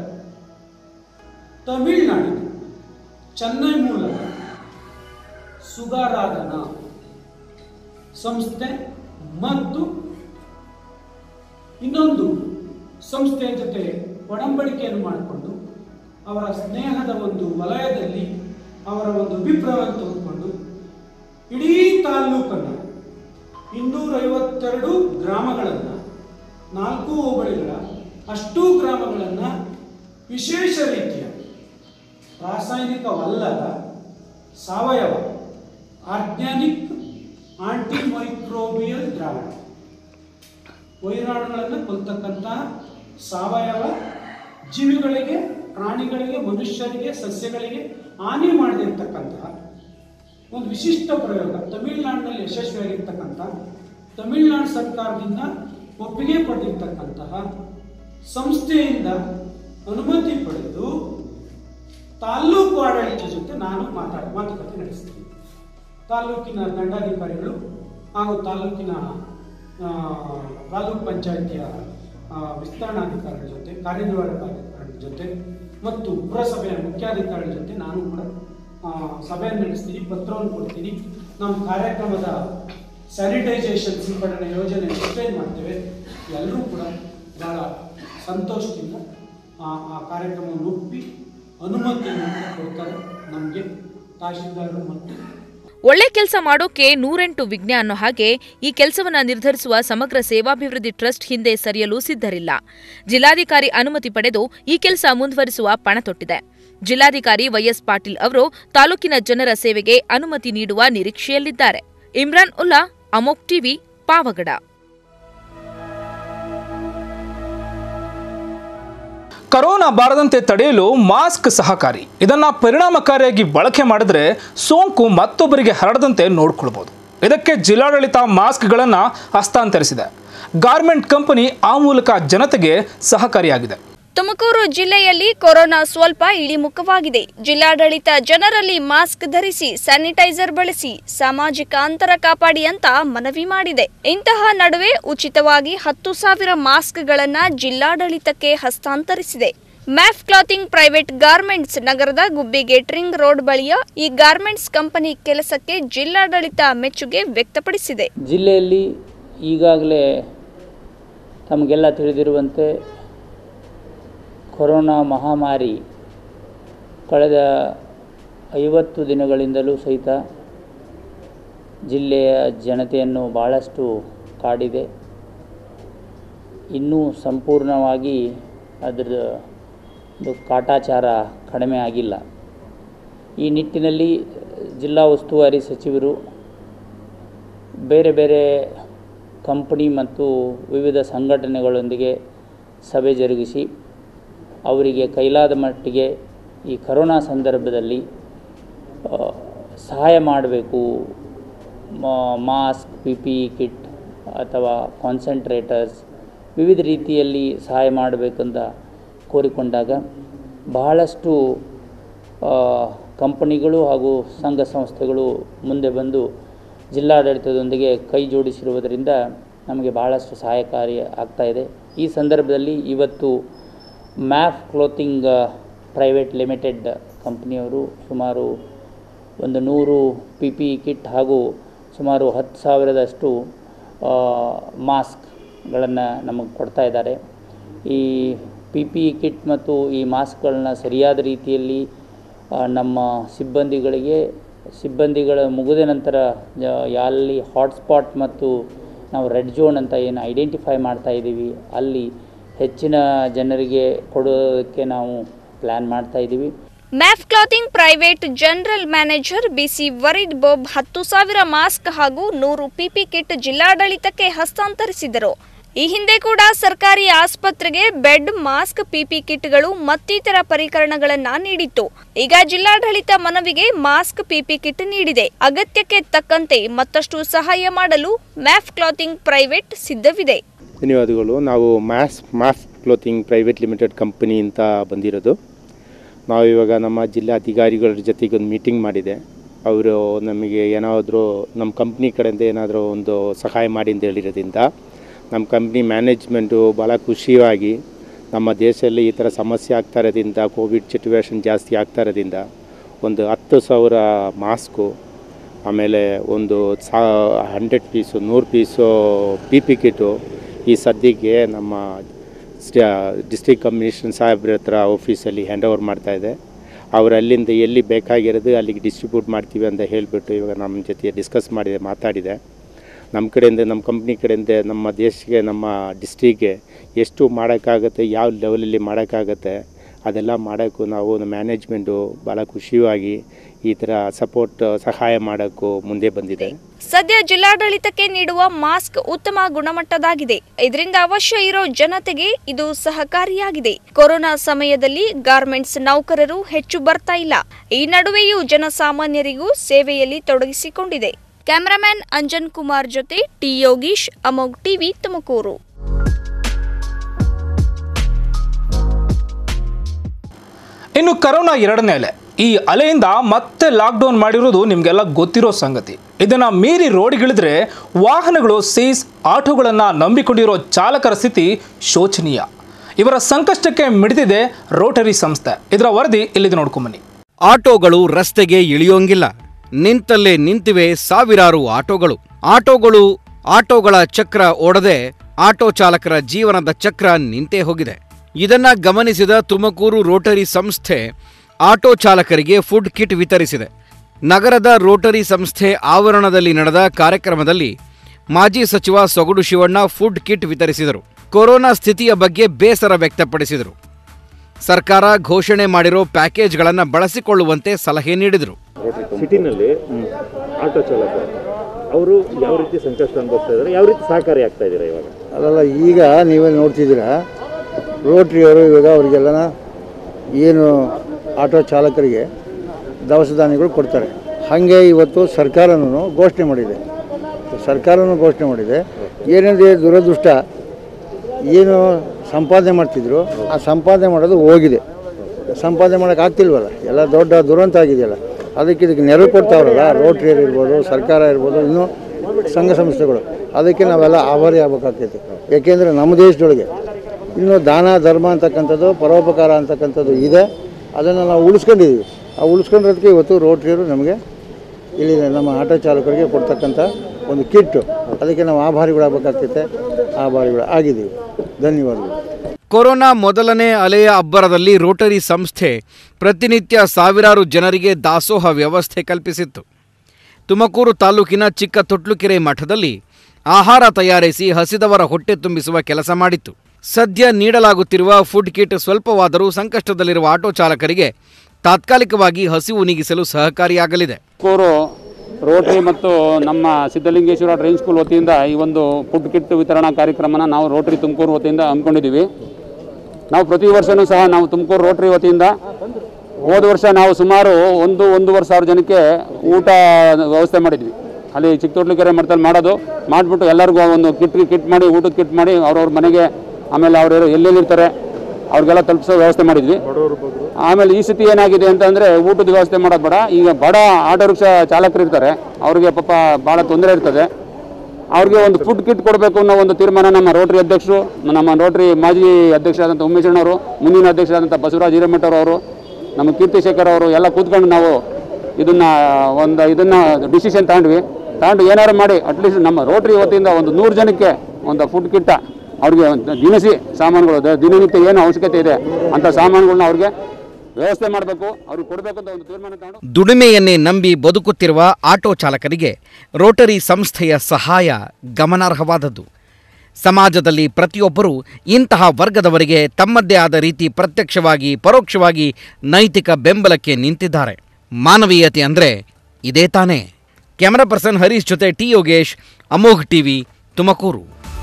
ತಮಿಳುನಾಡಿನ ಚೆನ್ನೈ ಮೂಲದ ಸುಗಾರಾಧನ ಸಂಸ್ಥೆ ಮತ್ತು ಇನ್ನೊಂದು ಸಂಸ್ಥೆಯ ಜೊತೆ ಒಡಂಬಡಿಕೆಯನ್ನು ಮಾಡಿಕೊಂಡು ಅವರ ಸ್ನೇಹದ ಒಂದು ವಲಯದಲ್ಲಿ ಅವರ ಒಂದು ಅಭಿಪ್ರಾಯವನ್ನು ತೆಗೆದುಕೊಂಡು ಇಡೀ ತಾಲ್ಲೂಕನ್ನು ಇನ್ನೂರೈವತ್ತೆರಡು ಗ್ರಾಮಗಳನ್ನು ನಾಲ್ಕು ಹೋಬಳಿಗಳ ಅಷ್ಟೂ ಗ್ರಾಮಗಳನ್ನು ವಿಶೇಷ ರೀತಿಯ ರಾಸಾಯನಿಕವಲ್ಲದ ಸಾವಯವ ಆರ್ಗ್ಯಾನಿಕ್ ಆಂಟಿಮೈಕ್ರೋಬಿಯಲ್ ದ್ರಾವಣ ವೈರಾಣುಗಳನ್ನು ಕೊಲ್ತಕ್ಕಂತಹ ಸಾವಯವ ಜೀವಿಗಳಿಗೆ ಪ್ರಾಣಿಗಳಿಗೆ ಮನುಷ್ಯರಿಗೆ ಸಸ್ಯಗಳಿಗೆ ಹಾನಿ ಮಾಡದಿರ್ತಕ್ಕಂತಹ ಒಂದು ವಿಶಿಷ್ಟ ಪ್ರಯೋಗ ತಮಿಳುನಾಡಿನಲ್ಲಿ ಯಶಸ್ವಿಯಾಗಿರ್ತಕ್ಕಂಥ ತಮಿಳುನಾಡು ಸರ್ಕಾರದಿಂದ ಒಪ್ಪಿಗೆ ಪಡೆದಿರ್ತಕ್ಕಂತಹ ಸಂಸ್ಥೆಯಿಂದ ಅನುಮತಿ ಪಡೆದು ತಾಲ್ಲೂಕು ಆಡಳಿತ ಜೊತೆ ನಾನು ಮಾತಾಡ ಮಾತುಕತೆ ನಡೆಸ್ತೀನಿ ತಾಲ್ಲೂಕಿನ ದಂಡಾಧಿಕಾರಿಗಳು ಹಾಗೂ ತಾಲ್ಲೂಕಿನ ಆ, ತಾಲೂಕು ಪಂಚಾಯಿತಿಯ ಆ, ವಿಸ್ತರಣಾಧಿಕಾರಿಗಳ ಜೊತೆ ಕಾರ್ಯನಿರ್ವಾಹಕ ಅಧಿಕಾರಿಗಳ ಜೊತೆ ಮತ್ತು ಪುರಸಭೆಯ ಮುಖ್ಯಾಧಿಕಾರಿಗಳ ಜೊತೆ ನಾನು ಕೂಡ ಆ, ಸಭೆ ನಡೆಸ್ತೀನಿ ಪತ್ರವನ್ನು ಕೊಡ್ತೀನಿ ನಮ್ಮ ಕಾರ್ಯಕ್ರಮದ ಸ್ಯಾನಿಟೈಸೇಷನ್ ಸಿಂಪಡಣೆ ಯೋಜನೆ ಎಕ್ಸ್ಪ್ಲೈನ್ ಮಾಡ್ತೇವೆ ಎಲ್ಲರೂ ಕೂಡ ಬಹಳ ಸಂತೋಷದಿಂದ ಆ ಆ ಕಾರ್ಯಕ್ರಮವನ್ನು ಒಪ್ಪಿ ಅನುಮತಿಯನ್ನು ಕೂಡ ಕೊಡ್ತಾರೆ ನಮಗೆ ತಹಶೀಲ್ದಾರರು ಮತ್ತು ಒಳ್ಳೆ ಕೆಲಸ ಮಾಡೋಕೆ ನೂರೆಂಟು ವಿಜ್ಞ ಅನ್ನೋ ಹಾಗೆ ಈ ಕೆಲಸವನ್ನ ನಿರ್ಧರಿಸುವ ಸಮಗ್ರ ಸೇವಾಭಿವೃದ್ಧಿ ಟ್ರಸ್ಟ್ ಹಿಂದೆ ಸರಿಯಲು ಸಿದ್ಧರಿಲ್ಲ ಜಿಲ್ಲಾಧಿಕಾರಿ ಅನುಮತಿ ಪಡೆದು ಈ ಕೆಲಸ ಮುಂದುವರಿಸುವ ಪಣ ತೊಟ್ಟಿದೆ ಜಿಲ್ಲಾಧಿಕಾರಿ ವೈಎಸ್ ಪಾಟೀಲ್ ಅವರು ತಾಲೂಕಿನ ಜನರ ಸೇವೆಗೆ ಅನುಮತಿ ನೀಡುವ ನಿರೀಕ್ಷೆಯಲ್ಲಿದ್ದಾರೆ ಇಮ್ರಾನ್ ಉಲ್ಲಾ ಅಮೋಕ್ ಟಿವಿ ಪಾವಗಡ ಕರೋನಾ ಬಾರದಂತೆ ತಡೆಯಲು ಮಾಸ್ಕ್ ಸಹಕಾರಿ ಇದನ್ನ ಪರಿಣಾಮಕಾರಿಯಾಗಿ ಬಳಕೆ ಮಾಡಿದ್ರೆ ಸೋಂಕು ಮತ್ತೊಬ್ಬರಿಗೆ ಹರಡದಂತೆ ನೋಡ್ಕೊಳ್ಬೋದು ಇದಕ್ಕೆ ಜಿಲ್ಲಾಡಳಿತ ಮಾಸ್ಕ್ಗಳನ್ನು ಹಸ್ತಾಂತರಿಸಿದೆ ಗಾರ್ಮೆಂಟ್ ಕಂಪನಿ ಆ ಮೂಲಕ ಜನತೆಗೆ ಸಹಕಾರಿಯಾಗಿದೆ ತುಮಕೂರು ಜಿಲ್ಲೆಯಲ್ಲಿ ಕೊರೋನಾ ಸ್ವಲ್ಪ ಇಳಿಮುಖವಾಗಿದೆ ಜಿಲ್ಲಾಡಳಿತ ಜನರಲ್ಲಿ ಮಾಸ್ಕ್ ಧರಿಸಿ ಸ್ಯಾನಿಟೈಸರ್ ಬಳಸಿ ಸಾಮಾಜಿಕ ಅಂತರ ಕಾಪಾಡಿ ಅಂತ ಮನವಿ ಮಾಡಿದೆ ಇಂತಹ ನಡುವೆ ಉಚಿತವಾಗಿ ಹತ್ತು ಸಾವಿರ ಮಾಸ್ಕ್ಗಳನ್ನ ಜಿಲ್ಲಾಡಳಿತಕ್ಕೆ ಹಸ್ತಾಂತರಿಸಿದೆ ಮ್ಯಾಫ್ ಕ್ಲಾತಿಂಗ್ ಪ್ರೈವೇಟ್ ಗಾರ್ಮೆಂಟ್ಸ್ ನಗರದ ಗುಬ್ಬಿ ಗೇಟ್ರಿಂಗ್ ರೋಡ್ ಬಳಿಯ ಈ ಗಾರ್ಮೆಂಟ್ಸ್ ಕಂಪನಿ ಕೆಲಸಕ್ಕೆ ಜಿಲ್ಲಾಡಳಿತ ಮೆಚ್ಚುಗೆ ವ್ಯಕ್ತಪಡಿಸಿದೆ ಜಿಲ್ಲೆಯಲ್ಲಿ ಈಗಾಗಲೇ ತಮಗೆಲ್ಲ ತಿಳಿದಿರುವಂತೆ ಕೊರೋನಾ ಮಹಾಮಾರಿ ಕಳೆದ ಐವತ್ತು ದಿನಗಳಿಂದಲೂ ಸಹಿತ ಜಿಲ್ಲೆಯ ಜನತೆಯನ್ನು ಭಾಳಷ್ಟು ಕಾಡಿದೆ ಇನ್ನೂ ಸಂಪೂರ್ಣವಾಗಿ ಅದರ ಒಂದು ಕಾಟಾಚಾರ ಕಡಿಮೆ ಆಗಿಲ್ಲ ಈ ನಿಟ್ಟಿನಲ್ಲಿ ಜಿಲ್ಲಾ ಉಸ್ತುವಾರಿ ಸಚಿವರು ಬೇರೆ ಬೇರೆ ಕಂಪನಿ ಮತ್ತು ವಿವಿಧ ಸಂಘಟನೆಗಳೊಂದಿಗೆ ಸಭೆ ಜರುಗಿಸಿ ಅವರಿಗೆ ಕೈಲಾದ ಮಟ್ಟಿಗೆ ಈ ಕರೋನಾ ಸಂದರ್ಭದಲ್ಲಿ ಆ, ಸಹಾಯ ಮಾಡಬೇಕು mask P P E kit ಅಥವಾ ಕಾನ್ಸಂಟ್ರೇಟರ್ಸ್ ವಿವಿಧ ರೀತಿಯಲ್ಲಿ ಸಹಾಯ ಮಾಡಬೇಕಂತ ಕೋರಿಕೊಂಡಾಗ ಬಹಳಷ್ಟು ಆ, ಕಂಪನಿಗಳು ಹಾಗೂ ಸಂಘ ಸಂಸ್ಥೆಗಳು ಮುಂದೆ ಬಂದು ಜಿಲ್ಲಾಡಳಿತದೊಂದಿಗೆ ಕೈ ಜೋಡಿಸಿರುವುದರಿಂದ ನಮಗೆ ಬಹಳಷ್ಟು ಸಹಾಯಕಾರಿ ಆಗ್ತಾ ಇದೆ ಈ ಸಂದರ್ಭದಲ್ಲಿ ಇವತ್ತು ಮ್ಯಾಫ್ ಕ್ಲೋತಿಂಗ್ ಪ್ರೈವೇಟ್ ಲಿಮಿಟೆಡ್ ಕಂಪ್ನಿಯವರು ಸುಮಾರು ಒಂದು ನೂರು ಪಿ ಪಿ ಕಿಟ್ ಹಾಗೂ ಸುಮಾರು ಹತ್ತು ಸಾವಿರದಷ್ಟು ಮಾಸ್ಕ್ಗಳನ್ನು ನಮಗೆ ಕೊಡ್ತಾ ಇದ್ದಾರೆ ಈ ಪಿ ಪಿ ಕಿಟ್ ಮತ್ತು ಈ ಮಾಸ್ಕ್ಗಳನ್ನ ಸರಿಯಾದ ರೀತಿಯಲ್ಲಿ ಆ, ನಮ್ಮ ಸಿಬ್ಬಂದಿಗಳಿಗೆ ಸಿಬ್ಬಂದಿಗಳ ಮುಗಿದ ನಂತರ ಜ- ಎಲ್ಲಿ ಹಾಟ್ಸ್ಪಾಟ್ ಮತ್ತು ನಾವು ರೆಡ್ ಝೋನ್ ಅಂತ ಏನು ಐಡೆಂಟಿಫೈ ಮಾಡ್ತಾ ಇದ್ದೀವಿ ಅಲ್ಲಿ ಹೆಚ್ಚಿನ ಜನರಿಗೆ ಕೊಡೋದಕ್ಕೆ ನಾವು ಪ್ಲ್ಯಾನ್ ಮಾಡ್ತಾ ಇದ್ದೀವಿ MAF clothing private general manager ಬಿಸಿ ವರೀದ್ ಬೋಬ್ ಹತ್ತು ಸಾವಿರ ಮಾಸ್ಕ್ ಹಾಗೂ ನೂರು ಪಿಪಿ ಕಿಟ್ ಜಿಲ್ಲಾಡಳಿತಕ್ಕೆ ಹಸ್ತಾಂತರಿಸಿದರು ಈ ಹಿಂದೆ ಕೂಡ ಸರ್ಕಾರಿ ಆಸ್ಪತ್ರೆಗೆ ಬೆಡ್ ಮಾಸ್ಕ್ ಪಿಪಿ ಕಿಟ್ಗಳು ಮತ್ತಿತರ ಪರಿಕರಣಗಳನ್ನ ನೀಡಿತ್ತು ಈಗ ಜಿಲ್ಲಾಡಳಿತ ಮನವಿಗೆ ಮಾಸ್ಕ್ ಪಿಪಿ ಕಿಟ್ ನೀಡಿದೆ ಅಗತ್ಯಕ್ಕೆ ತಕ್ಕಂತೆ ಮತ್ತಷ್ಟು ಸಹಾಯ ಮಾಡಲು ಮ್ಯಾಫ್ ಕ್ಲಾತಿಂಗ್ ಪ್ರೈವೇಟ್ ಸಿದ್ಧವಿದೆ ಧನ್ಯವಾದಗಳು ನಾವು ಮ್ಯಾಸ್ MAF clothing private limited company ಅಂತ ಬಂದಿರೋದು ನಾವು ಇವಾಗ ನಮ್ಮ ಜಿಲ್ಲಾ ಅಧಿಕಾರಿಗಳ ಜೊತೆಗೆ ಒಂದು ಮೀಟಿಂಗ್ ಮಾಡಿದೆ ಅವರು ನಮಗೆ ಏನಾದರೂ ನಮ್ಮ ಕಂಪ್ನಿ ಕಡೆಯಿಂದ ಏನಾದರೂ ಒಂದು ಸಹಾಯ ಮಾಡಿ ಅಂತ ಹೇಳಿರೋದ್ರಿಂದ ನಮ್ಮ ಕಂಪ್ನಿ ಮ್ಯಾನೇಜ್ಮೆಂಟು ಭಾಳ ಖುಷಿಯಾಗಿ ನಮ್ಮ ದೇಶದಲ್ಲಿ ಈ ಥರ ಸಮಸ್ಯೆ ಆಗ್ತಾ ಇರೋದ್ರಿಂದ ಕೋವಿಡ್ ಸಿಚುವೇಶನ್ ಜಾಸ್ತಿ ಆಗ್ತಾ ಇರೋದ್ರಿಂದ ಒಂದು ಹತ್ತು ಸಾವಿರ ಮಾಸ್ಕು ಆಮೇಲೆ ಒಂದು ಸಾ ಹಂಡ್ರೆಡ್ ಪೀಸು ನೂರು ಪೀಸು ಪಿ ಪಿ ಕಿಟ್ಟು ಈ ಸದ್ಯಕ್ಕೆ ನಮ್ಮ ಡಿಸ್ಟ್ರಿಕ್ಟ್ ಕಮಿಷನ್ ಸಾಹೇಬ್ರ ಹತ್ರ ಆಫೀಸಲ್ಲಿ ಹ್ಯಾಂಡ್ ಓವರ್ ಮಾಡ್ತಾಯಿದೆ ಅವ್ರು ಅಲ್ಲಿಂದ ಎಲ್ಲಿ ಬೇಕಾಗಿರೋದು ಅಲ್ಲಿಗೆ ಡಿಸ್ಟ್ರಿಬ್ಯೂಟ್ ಮಾಡ್ತೀವಿ ಅಂತ ಹೇಳಿಬಿಟ್ಟು ಇವಾಗ ನಮ್ಮ ಜೊತೆ ಡಿಸ್ಕಸ್ ಮಾಡಿದೆ ಮಾತಾಡಿದೆ ನಮ್ಮ ಕಡೆಯಿಂದ ನಮ್ಮ ಕಂಪ್ನಿ ಕಡೆಯಿಂದ ನಮ್ಮ ದೇಶಕ್ಕೆ ನಮ್ಮ ಡಿಸ್ಟ್ರಿಕ್ಗೆ ಎಷ್ಟು ಮಾಡೋಕ್ಕಾಗತ್ತೆ ಯಾವ ಲೆವೆಲಲ್ಲಿ ಮಾಡೋಕ್ಕಾಗತ್ತೆ ಅದೆಲ್ಲ ಮಾಡೋಕ್ಕೂ ನಾವು ಮ್ಯಾನೇಜ್ಮೆಂಟು ಭಾಳ ಖುಷಿಯಾಗಿ ಈ ಥರ ಸಪೋರ್ಟ್ ಸಹಾಯ ಮಾಡೋಕ್ಕೂ ಮುಂದೆ ಬಂದಿದೆ ಸದ್ಯ ಜಿಲ್ಲಾಡಳಿತಕ್ಕೆ ನೀಡುವ ಮಾಸ್ಕ್ ಉತ್ತಮ ಗುಣಮಟ್ಟದಾಗಿದೆ ಇದರಿಂದ ಅವಶ್ಯ ಇರೋ ಜನತೆಗೆ ಇದು ಸಹಕಾರಿಯಾಗಿದೆ ಕೊರೋನಾ ಸಮಯದಲ್ಲಿ ಗಾರ್ಮೆಂಟ್ಸ್ ನೌಕರರು ಹೆಚ್ಚು ಬರ್ತಾ ಇಲ್ಲ ಈ ನಡುವೆಯೂ ಜನಸಾಮಾನ್ಯರಿಗೂ ಸೇವೆಯಲ್ಲಿ ತೊಡಗಿಸಿಕೊಂಡಿದೆ ಕ್ಯಾಮರಾಮ್ಯಾನ್ ಅಂಜನ್ ಕುಮಾರ್ ಜೊತೆ ಟಿ ಯೋಗೀಶ್ ಅಮೋಗ್ ಟಿವಿ ತುಮಕೂರು ಇನ್ನು ಕರೋನಾ ಎರಡನೇ ಅಲೆ ಈ ಅಲೆಯಿಂದ ಮತ್ತೆ ಲಾಕ್ಡೌನ್ ಮಾಡಿರೋದು ನಿಮಗೆಲ್ಲ ಗೊತ್ತಿರೋ ಸಂಗತಿ ಇದನ್ನ ಮೀರಿ ರೋಡಿಗಿಳಿದ್ರೆ ವಾಹನಗಳು ಸೀಸ್ ಆಟೋಗಳನ್ನು ನಂಬಿಕೊಂಡಿರೋ ಚಾಲಕರ ಸ್ಥಿತಿ ಶೋಚನೀಯ ಇವರ ಸಂಕಷ್ಟಕ್ಕೆ ಮಿಡಿದಿದೆ ರೋಟರಿ ಸಂಸ್ಥೆ ಇದರ ವರದಿ ಇಲ್ಲಿದೆ ನೋಡ್ಕೊಂಬನ್ನಿ ಆಟೋಗಳು ರಸ್ತೆಗೆ ಇಳಿಯೋಂಗಿಲ್ಲ ನಿಂತಲ್ಲೇ ನಿಂತಿವೆ ಸಾವಿರಾರು ಆಟೋಗಳು ಆಟೋಗಳು ಆಟೋಗಳ ಚಕ್ರ ಓಡದೆ ಆಟೋ ಚಾಲಕರ ಜೀವನದ ಚಕ್ರ ನಿಂತೇ ಹೋಗಿದೆ ಇದನ್ನ ಗಮನಿಸಿದ ತುಮಕೂರು ರೋಟರಿ ಸಂಸ್ಥೆ ಆಟೋ ಚಾಲಕರಿಗೆ ಫುಡ್ ಕಿಟ್ ವಿತರಿಸಿದೆ ನಗರದ ರೋಟರಿ ಸಂಸ್ಥೆ ಆವರಣದಲ್ಲಿ ನಡೆದ ಕಾರ್ಯಕ್ರಮದಲ್ಲಿ ಮಾಜಿ ಸಚಿವ ಸೊಗಡು ಶಿವಣ್ಣ ಫುಡ್ ಕಿಟ್ ವಿತರಿಸಿದರು ಕೊರೋನಾ ಸ್ಥಿತಿಯ ಬಗ್ಗೆ ಬೇಸರ ವ್ಯಕ್ತಪಡಿಸಿದರು ಸರ್ಕಾರ ಘೋಷಣೆ ಮಾಡಿರೋ ಪ್ಯಾಕೇಜ್ಗಳನ್ನು ಬಳಸಿಕೊಳ್ಳುವಂತೆ ಸಲಹೆ ನೀಡಿದರು ಸಿಟಿನಲ್ಲಿ ಆಟೋ ಚಾಲಕ ಅವರು ಯಾವ ರೀತಿ ಸಂಕಷ್ಟ ಅನುಭವಿಸ್ತಾ ಇದ್ದಾರೆ ಯಾವ ರೀತಿ ಸಹಕಾರಿ ಆಗ್ತಾ ಇದ್ದೀರಾ ಇವಾಗ ಅಲ್ಲಲ್ಲ ಈಗ ನೀವೇ ನೋಡ್ತಿದ್ದೀರಾ ರೋಟ್ರಿಯವರು ಇವಾಗ ಅವರಿಗೆಲ್ಲ ಏನು ಆಟೋ ಚಾಲಕರಿಗೆ ದವಸ ಧಾನ್ಯಗಳು ಕೊಡ್ತಾರೆ ಹಾಗೆ ಇವತ್ತು ಸರ್ಕಾರನೂ ಘೋಷಣೆ ಮಾಡಿದೆ ಸರ್ಕಾರನೂ ಘೋಷಣೆ ಮಾಡಿದೆ ಏನಿದೆ ದುರದೃಷ್ಟ ಏನು ಸಂಪಾದನೆ ಮಾಡ್ತಿದ್ರು ಆ ಸಂಪಾದನೆ ಮಾಡೋದು ಹೋಗಿದೆ ಸಂಪಾದನೆ ಮಾಡೋಕೆ ಆಗ್ತಿಲ್ವಲ್ಲ ಎಲ್ಲ ದೊಡ್ಡ ದುರಂತ ಆಗಿದೆಯಲ್ಲ ಅದಕ್ಕೆ ಇದಕ್ಕೆ ನೆರವು ಕೊಡ್ತಾವ್ರಲ್ಲ ರೋಟ್ರಿಯರ್ ಇರ್ಬೋದು ಸರ್ಕಾರ ಇರ್ಬೋದು ಇನ್ನೂ ಸಂಘ ಸಂಸ್ಥೆಗಳು ಅದಕ್ಕೆ ನಾವೆಲ್ಲ ಆಭಾರಿ ಆಗಬೇಕಾಗ್ತೈತೆ ಏಕೆಂದರೆ ನಮ್ಮ ದೇಶದೊಳಗೆ ಇನ್ನು ದಾನ ಧರ್ಮ ಅಂತಕ್ಕಂಥದ್ದು ಪರೋಪಕಾರ ಅಂತಕ್ಕಂಥದ್ದು ಇದೆ ಅದನ್ನು ನಾವು ಉಳಿಸ್ಕೊಂಡಿದ್ದೀವಿ ಆ ಉಳಿಸ್ಕೊಂಡಿರೋದಕ್ಕೆ ಇವತ್ತು ರೋಟ್ರಿಯರು ನಮಗೆ ಇಲ್ಲಿ ನಮ್ಮ ಆಟೋ ಚಾಲಕರಿಗೆ ಕೊಡ್ತಕ್ಕಂಥ ಒಂದು ಕಿಟ್ಟು ಅದಕ್ಕೆ ನಾವು ಆಭಾರಿಗಳಾಗಬೇಕಾಗ್ತೈತೆ ಆಭಾರಿಗಳು ಆಗಿದ್ದೀವಿ ಧನ್ಯವಾದಗಳು ಕೊರೋನಾ ಮೊದಲನೇ ಅಲೆಯ ಅಬ್ಬರದಲ್ಲಿ ರೋಟರಿ ಸಂಸ್ಥೆ ಪ್ರತಿನಿತ್ಯ ಸಾವಿರಾರು ಜನರಿಗೆ ದಾಸೋಹ ವ್ಯವಸ್ಥೆ ಕಲ್ಪಿಸಿತ್ತು ತುಮಕೂರು ತಾಲೂಕಿನ ಚಿಕ್ಕ ತೊಟ್ಲುಕೆರೆ ಮಠದಲ್ಲಿ ಆಹಾರ ತಯಾರಿಸಿ ಹಸಿದವರ ಹೊಟ್ಟೆ ತುಂಬಿಸುವ ಕೆಲಸ ಮಾಡಿತ್ತು ಸದ್ಯ ನೀಡಲಾಗುತ್ತಿರುವ ಫುಡ್ ಕಿಟ್ ಸ್ವಲ್ಪವಾದರೂ ಸಂಕಷ್ಟದಲ್ಲಿರುವ ಆಟೋ ಚಾಲಕರಿಗೆ ತಾತ್ಕಾಲಿಕವಾಗಿ ಹಸಿವು ನೀಗಿಸಲು ಸಹಕಾರಿಯಾಗಲಿದೆ ತುಮಕೂರು ರೋಟರಿ ಮತ್ತು ನಮ್ಮ ಸಿದ್ಧಲಿಂಗೇಶ್ವರ ಡ್ರೈವಿಂಗ್ ಸ್ಕೂಲ್ ವತಿಯಿಂದ ಈ ಒಂದು ಫುಡ್ ಕಿಟ್ ವಿತರಣಾ ಕಾರ್ಯಕ್ರಮನ ನಾವು ರೋಟರಿ ತುಮಕೂರು ವತಿಯಿಂದ ಹಮ್ಮಿಕೊಂಡಿದ್ದೀವಿ ನಾವು ಪ್ರತಿ ವರ್ಷವೂ ಸಹ ನಾವು ತುಮಕೂರು ರೋಟರಿ ವತಿಯಿಂದ ಹೋದ ವರ್ಷ ನಾವು ಸುಮಾರು ಒಂದು ಒಂದೂವರೆ ಸಾವಿರ ಜನಕ್ಕೆ ಊಟ ವ್ಯವಸ್ಥೆ ಮಾಡಿದ್ವಿ ಅಲ್ಲಿ ಚಿಕ್ಕತೊಟ್ಲುಕೆರೆ ಮಠದಲ್ಲಿ ಮಾಡೋದು ಮಾಡಿಬಿಟ್ಟು ಎಲ್ಲರಿಗೂ ಒಂದು ಕಿಟ್ ಕಿಟ್ ಮಾಡಿ ಊಟದ ಕಿಟ್ ಮಾಡಿ ಅವ್ರವ್ರ ಮನೆಗೆ ಆಮೇಲೆ ಅವರು ಎಲ್ಲೆಲ್ಲಿರ್ತಾರೆ ಅವ್ರಿಗೆಲ್ಲ ತಲುಪಿಸೋ ವ್ಯವಸ್ಥೆ ಮಾಡಿದ್ವಿ ಆಮೇಲೆ ಈ ಸ್ಥಿತಿ ಏನಾಗಿದೆ ಅಂತಂದರೆ ಊಟದ ವ್ಯವಸ್ಥೆ ಮಾಡೋದು ಬೇಡ ಈಗ ಬಡ ಆಟೋ ರಿಕ್ಷಾ ಚಾಲಕರು ಇರ್ತಾರೆ ಅವ್ರಿಗೆ ಪಾಪ ಭಾಳ ತೊಂದರೆ ಇರ್ತದೆ ಅವ್ರಿಗೆ ಒಂದು ಫುಡ್ ಕಿಟ್ ಕೊಡಬೇಕು ಅನ್ನೋ ಒಂದು ತೀರ್ಮಾನ ನಮ್ಮ ರೋಟರಿ ಅಧ್ಯಕ್ಷರು ನಮ್ಮ ರೋಟರಿ ಮಾಜಿ ಅಧ್ಯಕ್ಷರಾದಂಥ ಉಮೇಶಣ್ಣವರು ಮುಂದಿನ ಅಧ್ಯಕ್ಷರಾದಂಥ ಬಸವರಾಜ್ ಹಿರೇಮಠ ಅವರು ನಮ್ಮ ಕೀರ್ತಿಶೇಖರ್ ಅವರು ಎಲ್ಲ ಕೂತ್ಕೊಂಡು ನಾವು ಇದನ್ನ ಒಂದು ಇದನ್ನ ಡಿಸಿಷನ್ ತಗೊಂಡ್ವಿ ತಗೊಂಡು ಏನಾರು ಮಾಡಿ ಅಟ್ಲೀಸ್ಟ್ ನಮ್ಮ ರೋಟರಿ ವತಿಯಿಂದ ಒಂದು ನೂರು ಜನಕ್ಕೆ ಒಂದು ಫುಡ್ ಕಿಟ್ಟ ಅವ್ರಿಗೆ ಒಂದು ದಿನಸಿ ಸಾಮಾನುಗಳು ದ- ದಿನನಿತ್ಯ ಏನು ಅವಶ್ಯಕತೆ ಇದೆ ಅಂಥ ಸಾಮಾನುಗಳನ್ನ ಅವ್ರಿಗೆ ವ್ಯವಸ್ಥೆ ಮಾಡಬೇಕು ಅವ್ರಿಗೆ ಕೊಡಬೇಕು ಅಂತ ಒಂದು ತೀರ್ಮಾನ ತಗೊಂಡು ದುಡಿಮೆಯನ್ನೇ ನಂಬಿ ಬದುಕುತ್ತಿರುವ ಆಟೋ ಚಾಲಕರಿಗೆ ರೋಟರಿ ಸಂಸ್ಥೆಯ ಸಹಾಯ ಗಮನಾರ್ಹವಾದದ್ದು ಸಮಾಜದಲ್ಲಿ ಪ್ರತಿಯೊಬ್ಬರೂ ಇಂತಹ ವರ್ಗದವರಿಗೆ ತಮ್ಮದೇ ಆದ ರೀತಿ ಪ್ರತ್ಯಕ್ಷವಾಗಿ ಪರೋಕ್ಷವಾಗಿ ನೈತಿಕ ಬೆಂಬಲಕ್ಕೆ ನಿಂತಿದ್ದಾರೆ ಮಾನವೀಯತೆ ಅಂದರೆ ಇದೇ ತಾನೇ ಕ್ಯಾಮರಾ ಪರ್ಸನ್ ಹರೀಶ್ ಜೊತೆ ಟಿ ಯೋಗೇಶ್ ಅಮೋಘ್ ಟಿವಿ ತುಮಕೂರು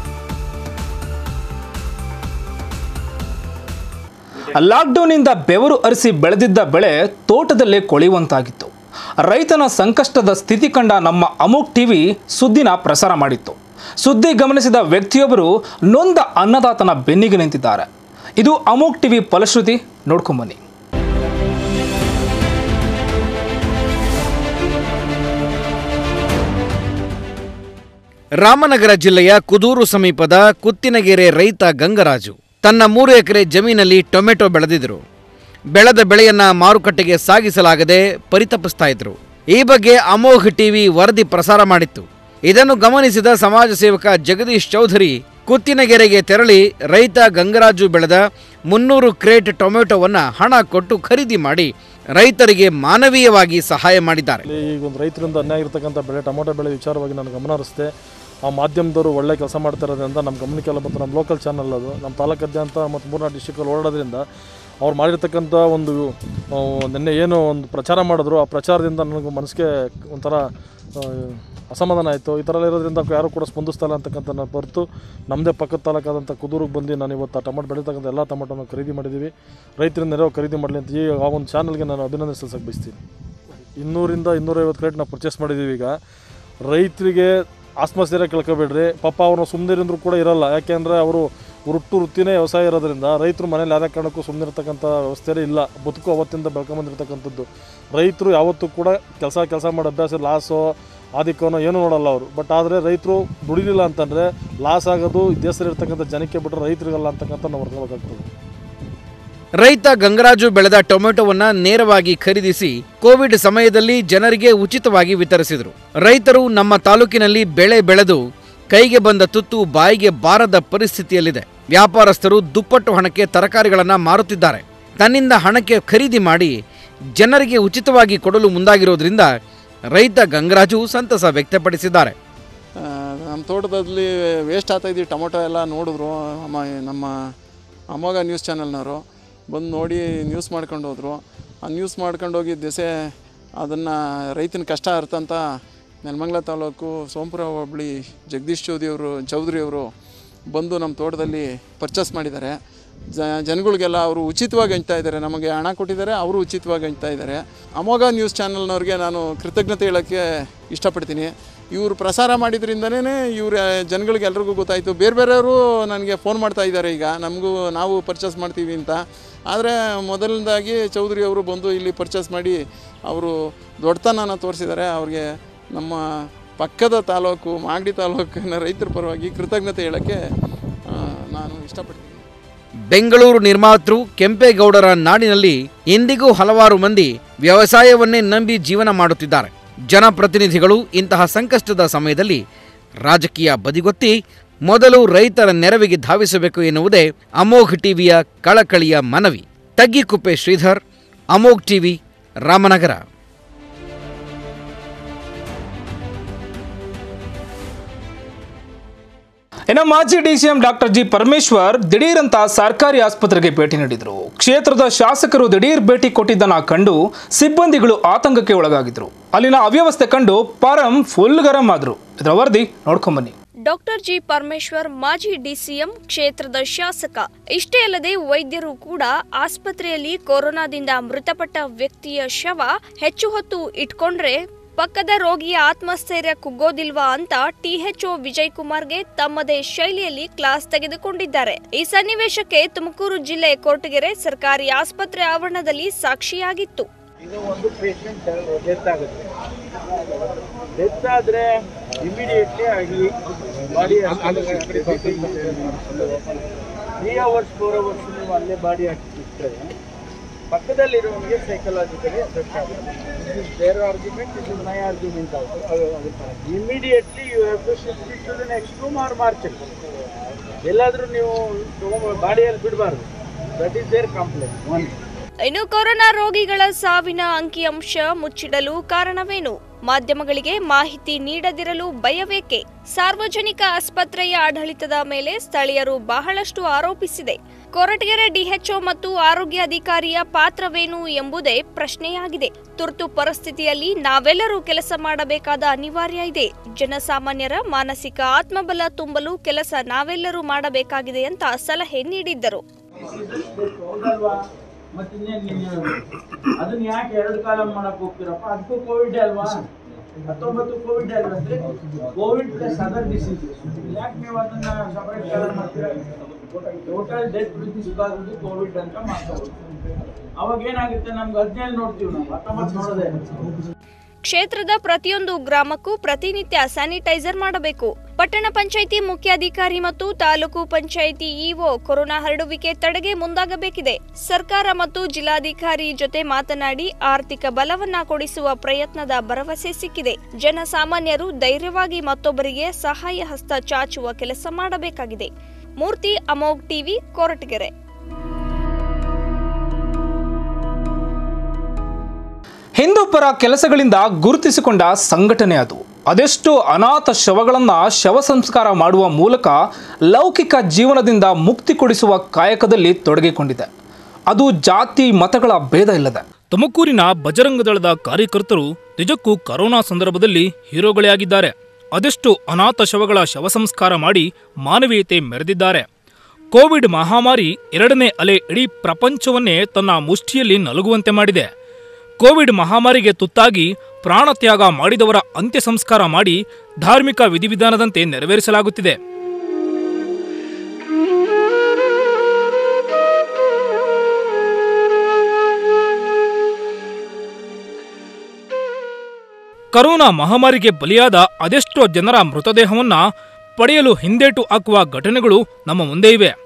ಲಾಕ್ಡೌನ್ನಿಂದ ಬೆವರು ಅರಿಸಿ ಬೆಳೆದಿದ್ದ ಬೆಳೆ ತೋಟದಲ್ಲೇ ಕೊಳೆಯುವಂತಾಗಿತ್ತು ರೈತನ ಸಂಕಷ್ಟದ ಸ್ಥಿತಿ ಕಂಡ ನಮ್ಮ ಅಮುಕ್ ಟಿವಿ ಸುದ್ದಿನ ಪ್ರಸಾರ ಮಾಡಿತ್ತು ಸುದ್ದಿ ಗಮನಿಸಿದ ವ್ಯಕ್ತಿಯೊಬ್ಬರು ನೊಂದ ಅನ್ನದಾತನ ಬೆನ್ನಿಗೆ ನಿಂತಿದ್ದಾರೆ ಇದು ಅಮುಕ್ ಟಿವಿ ಫಲಶ್ರುತಿ ನೋಡ್ಕೊಂಬನ್ನಿ ರಾಮನಗರ ಜಿಲ್ಲೆಯ ಕುದೂರು ಸಮೀಪದ ಕುತ್ತಿನಗೆರೆ ರೈತ ಗಂಗರಾಜು ತನ್ನ ಮೂರು ಎಕರೆ ಜಮೀನಲ್ಲಿ ಟೊಮೆಟೊ ಬೆಳೆದಿದ್ರು ಬೆಳೆದ ಬೆಳೆಯನ್ನ ಮಾರುಕಟ್ಟೆಗೆ ಸಾಗಿಸಲಾಗದೆ ಪರಿತಪಿಸ್ತಾ ಇದ್ರು ಈ ಬಗ್ಗೆ ಅಮೋಘ್ ಟಿವಿ ವರದಿ ಪ್ರಸಾರ ಮಾಡಿತ್ತು ಇದನ್ನು ಗಮನಿಸಿದ ಸಮಾಜ ಸೇವಕ ಜಗದೀಶ್ ಚೌಧರಿ ಕುತ್ತಿನಗೆರೆಗೆ ತೆರಳಿ ರೈತ ಗಂಗರಾಜು ಬೆಳೆದ ಮುನ್ನೂರು ಕ್ರೇಟ್ ಟೊಮೆಟೊವನ್ನ ಹಣ ಕೊಟ್ಟು ಖರೀದಿ ಮಾಡಿ ರೈತರಿಗೆ ಮಾನವೀಯವಾಗಿ ಸಹಾಯ ಮಾಡಿದ್ದಾರೆ ಈಗ ಒಂದು ರೈತರಿಂದ ಅನ್ಯಾಯ ಇರತಕ್ಕಂಥ ಬೆಳೆ ಟೊಮೊಟೊ ಬೆಳೆ ವಿಚಾರವಾಗಿ ನಾನು ಗಮನ ಹರಿಸಿದೆ ಆ ಮಾಧ್ಯಮದವರು ಒಳ್ಳೆ ಕೆಲಸ ಮಾಡ್ತಾ ಇರೋದ್ರಿಂದ ನಮ್ಮ ಗಮನಕ್ಕೆಲ್ಲ ಬಂತು ನಮ್ಮ ಲೋಕಲ್ ಚಾನಲ್ ಅದು ನಮ್ಮ ತಾಲೂಕಾದ್ಯಂತ ಮತ್ತು ಮೂರ್ನಾಲ್ಕು ಡಿಸ್ಟಿಕಲ್ಲಿ ಓಡಾಡೋದ್ರಿಂದ ಅವ್ರು ಮಾಡಿರ್ತಕ್ಕಂಥ ಒಂದು ಆ, ನಿನ್ನೆ ಏನು ಒಂದು ಪ್ರಚಾರ ಮಾಡಿದ್ರು ಆ ಪ್ರಚಾರದಿಂದ ನನಗೆ ಮನಸ್ಸಿಗೆ ಒಂಥರ ಆ, ಅಸಮಾಧಾನ ಆಯಿತು ಈ ಥರ ಎಲ್ಲ ಇರೋದ್ರಿಂದ ಯಾರು ಕೂಡ ಸ್ಪಂದಿಸ್ತಾ ಇಲ್ಲ ಅಂತಕ್ಕಂಥ ನಾನು ಹೊರತು ನಮ್ಮದೇ ಪಕ್ಕದ ತಾಲೂಕಾದಂಥ ಕುದೂರಿಗೆ ಬಂದು ನಾನು ಇವತ್ತು ಟೊಮೊಟೊ ಬೆಳೀತಕ್ಕಂಥ ಎಲ್ಲ ಟೊಮೊಟೊನ ಖರೀದಿ ಮಾಡಿದ್ದೀವಿ ರೈತರಿಂದ ನೆರವು ಖರೀದಿ ಮಾಡಲಿ ಅಂತ ಈ ಆ ಒಂದು ಚಾನಲ್ಗೆ ನಾನು ಅಭಿನಂದನೆ ಸಲ್ಲಿಸಕ್ಕೆ ಬಯಸ್ತೀನಿ ಇನ್ನೂರಿಂದ ಇನ್ನೂರೈವತ್ತು ಕ್ರೇಟ್ ನಾವು ಪರ್ಚೇಸ್ ಮಾಡಿದ್ದೀವಿ ಈಗ ರೈತರಿಗೆ ಆತ್ಮಸ್ಥೈರ್ಯ ಕೇಳ್ಕೊಬೇಡ್ರಿ ಪಾಪ ಅವ್ರನ್ನ ಸುಮ್ಮನಿರಂದ್ರೂ ಕೂಡ ಇರಲ್ಲ ಯಾಕೆಂದರೆ ಅವರು ವೃಟ್ಟು ವೃತ್ತಿನೇ ವ್ಯವಸಾಯ ಇರೋದ್ರಿಂದ ರೈತರು ಮನೇಲಿ ಯಾವುದೇ ಕಾರಣಕ್ಕೂ ಸುಮ್ಮನೆ ಇರ್ತಕ್ಕಂಥ ವ್ಯವಸ್ಥೆನೇ ಇಲ್ಲ ಬದುಕು ಅವತ್ತಿಂದ ಬೆಳ್ಕೊಂಬಂದಿರ್ತಕ್ಕಂಥದ್ದು ರೈತರು ಯಾವತ್ತೂ ಕೂಡ ಕೆಲಸ ಕೆಲಸ ಮಾಡೋ ಅಭ್ಯಾಸ ಲಾಸೋ ಆದಿಕ್ಕನೋ ಏನೂ ನೋಡಲ್ಲ ಅವರು ಬಟ್ ಆದರೆ ರೈತರು ದುಡಿಲಿಲ್ಲ ಅಂತಂದರೆ ಲಾಸ್ ಆಗೋದು ದೇಶದಲ್ಲಿರ್ತಕ್ಕಂಥ ಜನಕ್ಕೆ ಬಿಟ್ಟರೆ ರೈತರಿಗಲ್ಲ ಅಂತಕ್ಕಂಥ ನಾವು ಹೊರ್ಕೋಬೇಕಾಗ್ತದೆ ರೈತ ಗಂಗರಾಜು ಬೆಳೆದ ಟೊಮೆಟೊವನ್ನ ನೇರವಾಗಿ ಖರೀದಿಸಿ ಕೋವಿಡ್ ಸಮಯದಲ್ಲಿ ಜನರಿಗೆ ಉಚಿತವಾಗಿ ವಿತರಿಸಿದರು ರೈತರು ನಮ್ಮ ತಾಲೂಕಿನಲ್ಲಿ ಬೆಳೆ ಬೆಳೆದು ಕೈಗೆ ಬಂದ ತುತ್ತು ಬಾಯಿಗೆ ಬಾರದ ಪರಿಸ್ಥಿತಿಯಲ್ಲಿದೆ ವ್ಯಾಪಾರಸ್ಥರು ದುಪ್ಪಟ್ಟು ಹಣಕ್ಕೆ ತರಕಾರಿಗಳನ್ನು ಮಾರುತ್ತಿದ್ದಾರೆ ತನ್ನಿಂದ ಹಣಕ್ಕೆ ಖರೀದಿ ಮಾಡಿ ಜನರಿಗೆ ಉಚಿತವಾಗಿ ಕೊಡಲು ಮುಂದಾಗಿರೋದ್ರಿಂದ ರೈತ ಗಂಗರಾಜು ಸಂತಸ ವ್ಯಕ್ತಪಡಿಸಿದ್ದಾರೆ ನಮ್ಮ ತೋಟದಲ್ಲಿ ವೇಸ್ಟ್ ಆಗ್ತಾಯಿದ್ದೀವಿ ಟೊಮೊಟೊ ಎಲ್ಲ ನೋಡಿದ್ರು ನಮ್ಮ ನಮ್ಮ ಅಮೋಘ ನ್ಯೂಸ್ ಚಾನಲ್ನವರು ಬಂದು ನೋಡಿ ನ್ಯೂಸ್ ಮಾಡ್ಕೊಂಡು ಹೋದರು ಆ ನ್ಯೂಸ್ ಮಾಡ್ಕೊಂಡು ಹೋಗಿ ದೆಸೆ ಅದನ್ನು ರೈತನ ಕಷ್ಟ ಅರ್ಥಂತ ನೆಲಮಂಗಲ ತಾಲೂಕು ಸೋಂಪುರ ಹೋಬಳಿ ಜಗದೀಶ್ ಚೌಧರಿ ಅವರು ಚೌಧರಿ ಅವರು ಬಂದು ನಮ್ಮ ತೋಟದಲ್ಲಿ ಪರ್ಚೇಸ್ ಮಾಡಿದ್ದಾರೆ ಜ ಜನಗಳಿಗೆಲ್ಲ ಅವರು ಉಚಿತವಾಗಿ ಹಂಚ್ತಾ ಇದ್ದಾರೆ ನಮಗೆ ಹಣ ಕೊಟ್ಟಿದ್ದಾರೆ ಅವರು ಉಚಿತವಾಗಿ ಹಂಚ್ತಾ ಇದ್ದಾರೆ ಅಮೋಘ ನ್ಯೂಸ್ ಚಾನಲ್ನವ್ರಿಗೆ ನಾನು ಕೃತಜ್ಞತೆ ಹೇಳೋಕ್ಕೆ ಇಷ್ಟಪಡ್ತೀನಿ ಇವರು ಪ್ರಸಾರ ಮಾಡಿದ್ರಿಂದನೇ ಇವ್ರ ಜನಗಳಿಗೆ ಎಲ್ರಿಗೂ ಗೊತ್ತಾಯಿತು ಬೇರೆ ಬೇರೆಯವರು ನನಗೆ ಫೋನ್ ಮಾಡ್ತಾ ಇದ್ದಾರೆ ಈಗ ನಮಗೂ ನಾವು ಪರ್ಚೇಸ್ ಮಾಡ್ತೀವಿ ಅಂತ ಆದರೆ ಮೊದಲನೇದಾಗಿ ಚೌಧರಿ ಅವರು ಬಂದು ಇಲ್ಲಿ ಪರ್ಚೇಸ್ ಮಾಡಿ ಅವರು ದೊಡ್ಡತನನ ತೋರಿಸಿದ್ದಾರೆ ಅವ್ರಿಗೆ ನಮ್ಮ ಪಕ್ಕದ ತಾಲೂಕು ಮಾಗಡಿ ತಾಲೂಕಿನ ರೈತರ ಪರವಾಗಿ ಕೃತಜ್ಞತೆ ಹೇಳೋಕ್ಕೆ ಆ, ನಾನು ಇಷ್ಟಪಡ್ತೀನಿ ಬೆಂಗಳೂರು ನಿರ್ಮಾತೃ ಕೆಂಪೇಗೌಡರ ನಾಡಿನಲ್ಲಿ ಇಂದಿಗೂ ಹಲವಾರು ಮಂದಿ ವ್ಯವಸಾಯವನ್ನೇ ನಂಬಿ ಜೀವನ ಮಾಡುತ್ತಿದ್ದಾರೆ ಜನಪ್ರತಿನಿಧಿಗಳು ಇಂತಹ ಸಂಕಷ್ಟದ ಸಮಯದಲ್ಲಿ ರಾಜಕೀಯ ಬದಿಗೊತ್ತಿ ಮೊದಲು ರೈತರ ನೆರವಿಗೆ ಧಾವಿಸಬೇಕು ಎನ್ನುವುದೇ ಅಮೋಘ್ ಟಿವಿಯ ಕಳಕಳಿಯ ಮನವಿ ತಗ್ಗಿಕುಪ್ಪೆ ಶ್ರೀಧರ್ ಅಮೋಘ್ ಟಿವಿ ರಾಮನಗರ ಇನ್ನು ಮಾಜಿ ಡಿಸಿಎಂ ಡಾಕ್ಟರ್ ಜಿ ಪರಮೇಶ್ವರ್ ದಿಢೀರಂತ ಸರ್ಕಾರಿ ಆಸ್ಪತ್ರೆಗೆ ಭೇಟಿ ನೀಡಿದರು ಕ್ಷೇತ್ರದ ಶಾಸಕರು ದಿಢೀರ್ ಭೇಟಿ ಕೊಟ್ಟಿದ್ದನ್ನ ಕಂಡು ಸಿಬ್ಬಂದಿಗಳು ಆತಂಕಕ್ಕೆ ಒಳಗಾಗಿದ್ರು ಅಲ್ಲಿನ ಅವ್ಯವಸ್ಥೆ ಕಂಡು ಪರಂ ಫುಲ್ ಗರಂ ಆದ್ರು ಇದರ ವರದಿ ನೋಡ್ಕೊಂಬನ್ನಿ ಡಾಕ್ಟರ್ ಜಿ ಪರಮೇಶ್ವರ್ ಮಾಜಿ ಡಿಸಿಎಂ ಕ್ಷೇತ್ರದ ಶಾಸಕ ಇಷ್ಟೇ ಅಲ್ಲದೆ ವೈದ್ಯರು ಕೂಡ ಆಸ್ಪತ್ರೆಯಲ್ಲಿ ಕೊರೋನಾದಿಂದ ಮೃತಪಟ್ಟ ವ್ಯಕ್ತಿಯ ಶವ ಹೆಚ್ಚು ಹೊತ್ತು ಇಟ್ಕೊಂಡ್ರೆ ಪಕ್ಕದ ರೋಗಿಯ ಆತ್ಮಸ್ಥೈರ್ಯ ಕುಗ್ಗೋದಿಲ್ವಾ ಅಂತ ಟಿಎಚ್ಒ ವಿಜಯ್ ಕುಮಾರ್ಗೆ ತಮ್ಮದೇ ಶೈಲಿಯಲ್ಲಿ ಕ್ಲಾಸ್ ತೆಗೆದುಕೊಂಡಿದ್ದಾರೆ ಈ ಸನ್ನಿವೇಶಕ್ಕೆ ತುಮಕೂರು ಜಿಲ್ಲೆ ಕೊರಟಗೆರೆ ಸರ್ಕಾರಿ ಆಸ್ಪತ್ರೆ ಆವರಣದಲ್ಲಿ ಸಾಕ್ಷಿಯಾಗಿತ್ತು ಇದು ಒಂದು ಪೇಷಂಟ್ ಡೆತ್ ಆಗುತ್ತೆ ಡೆತ್ ಆದರೆ ಇಮಿಡಿಯೇಟ್ಲಿ ಆಗಿ body three hours four hours ನೀವು ಅಲ್ಲೇ ಬಾಡಿ ಹಾಕಿರ್ತಾರೆ ಪಕ್ಕದಲ್ಲಿರುವವನಿಗೆ ಸೈಕಲಾಜಿಕಲಿ ಎಫೆಕ್ಟ್ ಆಗುತ್ತೆ is there argument is is my argument immediately you have to shift it to the next room or march ಎಲ್ಲಾದರೂ ನೀವು ತಗೊಂಡು ಬಾಡಿಯಲ್ಲಿ ಬಿಡಬಾರ್ದು that is there complaint one ಇನ್ನು ಕೊರೋನಾ ರೋಗಿಗಳ ಸಾವಿನ ಅಂಕಿಅಂಶ ಮುಚ್ಚಿಡಲು ಕಾರಣವೇನು ಮಾಧ್ಯಮಗಳಿಗೆ ಮಾಹಿತಿ ನೀಡದಿರಲು ಭಯವೇಕೆ ಸಾರ್ವಜನಿಕ ಆಸ್ಪತ್ರೆಯ ಆಡಳಿತದ ಮೇಲೆ ಸ್ಥಳೀಯರು ಬಹಳಷ್ಟು ಆರೋಪಿಸಿದೆ ಕೊರಟಗೆರೆ ಡಿಎಚ್ಒ ಮತ್ತು ಆರೋಗ್ಯ ಅಧಿಕಾರಿಯ ಪಾತ್ರವೇನು ಎಂಬುದೇ ಪ್ರಶ್ನೆಯಾಗಿದೆ ತುರ್ತು ಪರಿಸ್ಥಿತಿಯಲ್ಲಿ ನಾವೆಲ್ಲರೂ ಕೆಲಸ ಮಾಡಬೇಕಾದ ಅನಿವಾರ್ಯ ಇದೆ ಜನಸಾಮಾನ್ಯರ ಮಾನಸಿಕ ಆತ್ಮಬಲ ತುಂಬಲು ಕೆಲಸ ನಾವೆಲ್ಲರೂ ಮಾಡಬೇಕಾಗಿದೆ ಅಂತ ಸಲಹೆ ನೀಡಿದ್ದರು ಹೌದಲ್ವಾ ಮತ್ತೆ ಇನ್ನೇನ್ ನೀವು ಅದನ್ನ ಯಾಕೆ ಎರಡು ಕಾಲ ಮಾಡಕ್ ಹೋಗ್ತೀರಪ್ಪ ಅದಕ್ಕೂ ಕೋವಿಡ್ ಅಲ್ವಾ ಹತ್ತೊಂಬತ್ತು ಕೋವಿಡ್ ಅಲ್ವಾ ಅಂದ್ರೆ ಕೋವಿಡ್ ಪ್ಲಸ್ ಅದರ್ ಡಿಸೀಸಸ್ ಯಾಕೆ ನೀವು ಅದನ್ನ ಸಪರೇಟ್ ಕಾಲ ಮಾಡ್ತೀರಾ ಟೋಟಲ್ ಡೆತ್ ವೃದ್ಧಿಸಬಾರದು ಕೋವಿಡ್ ಅಂತ ಮಾಡ್ತಾರೆ ಅವಾಗ ಏನಾಗುತ್ತೆ ನಮ್ಗೆ ಹದಿನೇಳು ನೋಡ್ತೀವಿ ನಾವು ಹತ್ತೊಂಬತ್ತು ನೋಡೋದೇ ಇಲ್ಲ. ಕ್ಷೇತ್ರದ ಪ್ರತಿಯೊಂದು ಗ್ರಾಮಕ್ಕೂ ಪ್ರತಿನಿತ್ಯ ಸ್ಯಾನಿಟೈಸರ್ ಮಾಡಬೇಕು ಪಟ್ಟಣ ಪಂಚಾಯಿತಿ ಮುಖ್ಯಾಧಿಕಾರಿ ಮತ್ತು ತಾಲೂಕು ಪಂಚಾಯಿತಿ ಇಒ ಕೊರೋನಾ ಹರಡುವಿಕೆ ತಡೆಗೆ ಮುಂದಾಗಬೇಕಿದೆ ಸರ್ಕಾರ ಮತ್ತು ಜಿಲ್ಲಾಧಿಕಾರಿ ಜೊತೆ ಮಾತನಾಡಿ ಆರ್ಥಿಕ ಬಲವನ್ನ ಕೊಡಿಸುವ ಪ್ರಯತ್ನದ ಭರವಸೆ ಸಿಕ್ಕಿದೆ ಜನಸಾಮಾನ್ಯರು ಧೈರ್ಯವಾಗಿ ಮತ್ತೊಬ್ಬರಿಗೆ ಸಹಾಯ ಹಸ್ತ ಚಾಚುವ ಕೆಲಸ ಮಾಡಬೇಕಾಗಿದೆ ಮೂರ್ತಿ ಅಮೋಘ್ ಟಿವಿ ಕೊರಟಗೆರೆ ಹಿಂದೂ ಪರ ಕೆಲಸಗಳಿಂದ ಗುರುತಿಸಿಕೊಂಡ ಸಂಘಟನೆ ಅದು ಅದೆಷ್ಟು ಅನಾಥ ಶವಗಳನ್ನ ಶವ ಸಂಸ್ಕಾರ ಮಾಡುವ ಮೂಲಕ ಲೌಕಿಕ ಜೀವನದಿಂದ ಮುಕ್ತಿ ಕೊಡಿಸುವ ಕಾಯಕದಲ್ಲಿ ತೊಡಗಿಕೊಂಡಿದೆ ಅದು ಜಾತಿ ಮತಗಳ ಭೇದ ಇಲ್ಲದೆ ತುಮಕೂರಿನ ಬಜರಂಗದಳದ ಕಾರ್ಯಕರ್ತರು ನಿಜಕ್ಕೂ ಕರೋನಾ ಸಂದರ್ಭದಲ್ಲಿ ಹೀರೋಗಳೇ ಆಗಿದ್ದಾರೆ ಅದೆಷ್ಟು ಅನಾಥ ಶವಗಳ ಶವ ಸಂಸ್ಕಾರ ಮಾಡಿ ಮಾನವೀಯತೆ ಮೆರೆದಿದ್ದಾರೆ ಕೋವಿಡ್ ಮಹಾಮಾರಿ ಎರಡನೇ ಅಲೆ ಇಡೀ ಪ್ರಪಂಚವನ್ನೇ ತನ್ನ ಮುಷ್ಟಿಯಲ್ಲಿ ನಲುಗುವಂತೆ ಮಾಡಿದೆ ಕೋವಿಡ್ ಮಹಾಮಾರಿಗೆ ತುತ್ತಾಗಿ ಪ್ರಾಣತ್ಯಾಗ ಮಾಡಿದವರ ಅಂತ್ಯ ಸಂಸ್ಕಾರ ಮಾಡಿ ಧಾರ್ಮಿಕ ವಿಧಿವಿಧಾನದಂತೆ ನೆರವೇರಿಸಲಾಗುತ್ತಿದೆ ಕರೋನಾ ಮಹಾಮಾರಿಗೆ ಬಲಿಯಾದ ಅದೆಷ್ಟೋ ಜನರ ಮೃತದೇಹವನ್ನ ಪಡೆಯಲು ಹಿಂದೇಟು ಹಾಕುವ ಘಟನೆಗಳು ನಮ್ಮ ಮುಂದೆ ಇವೆ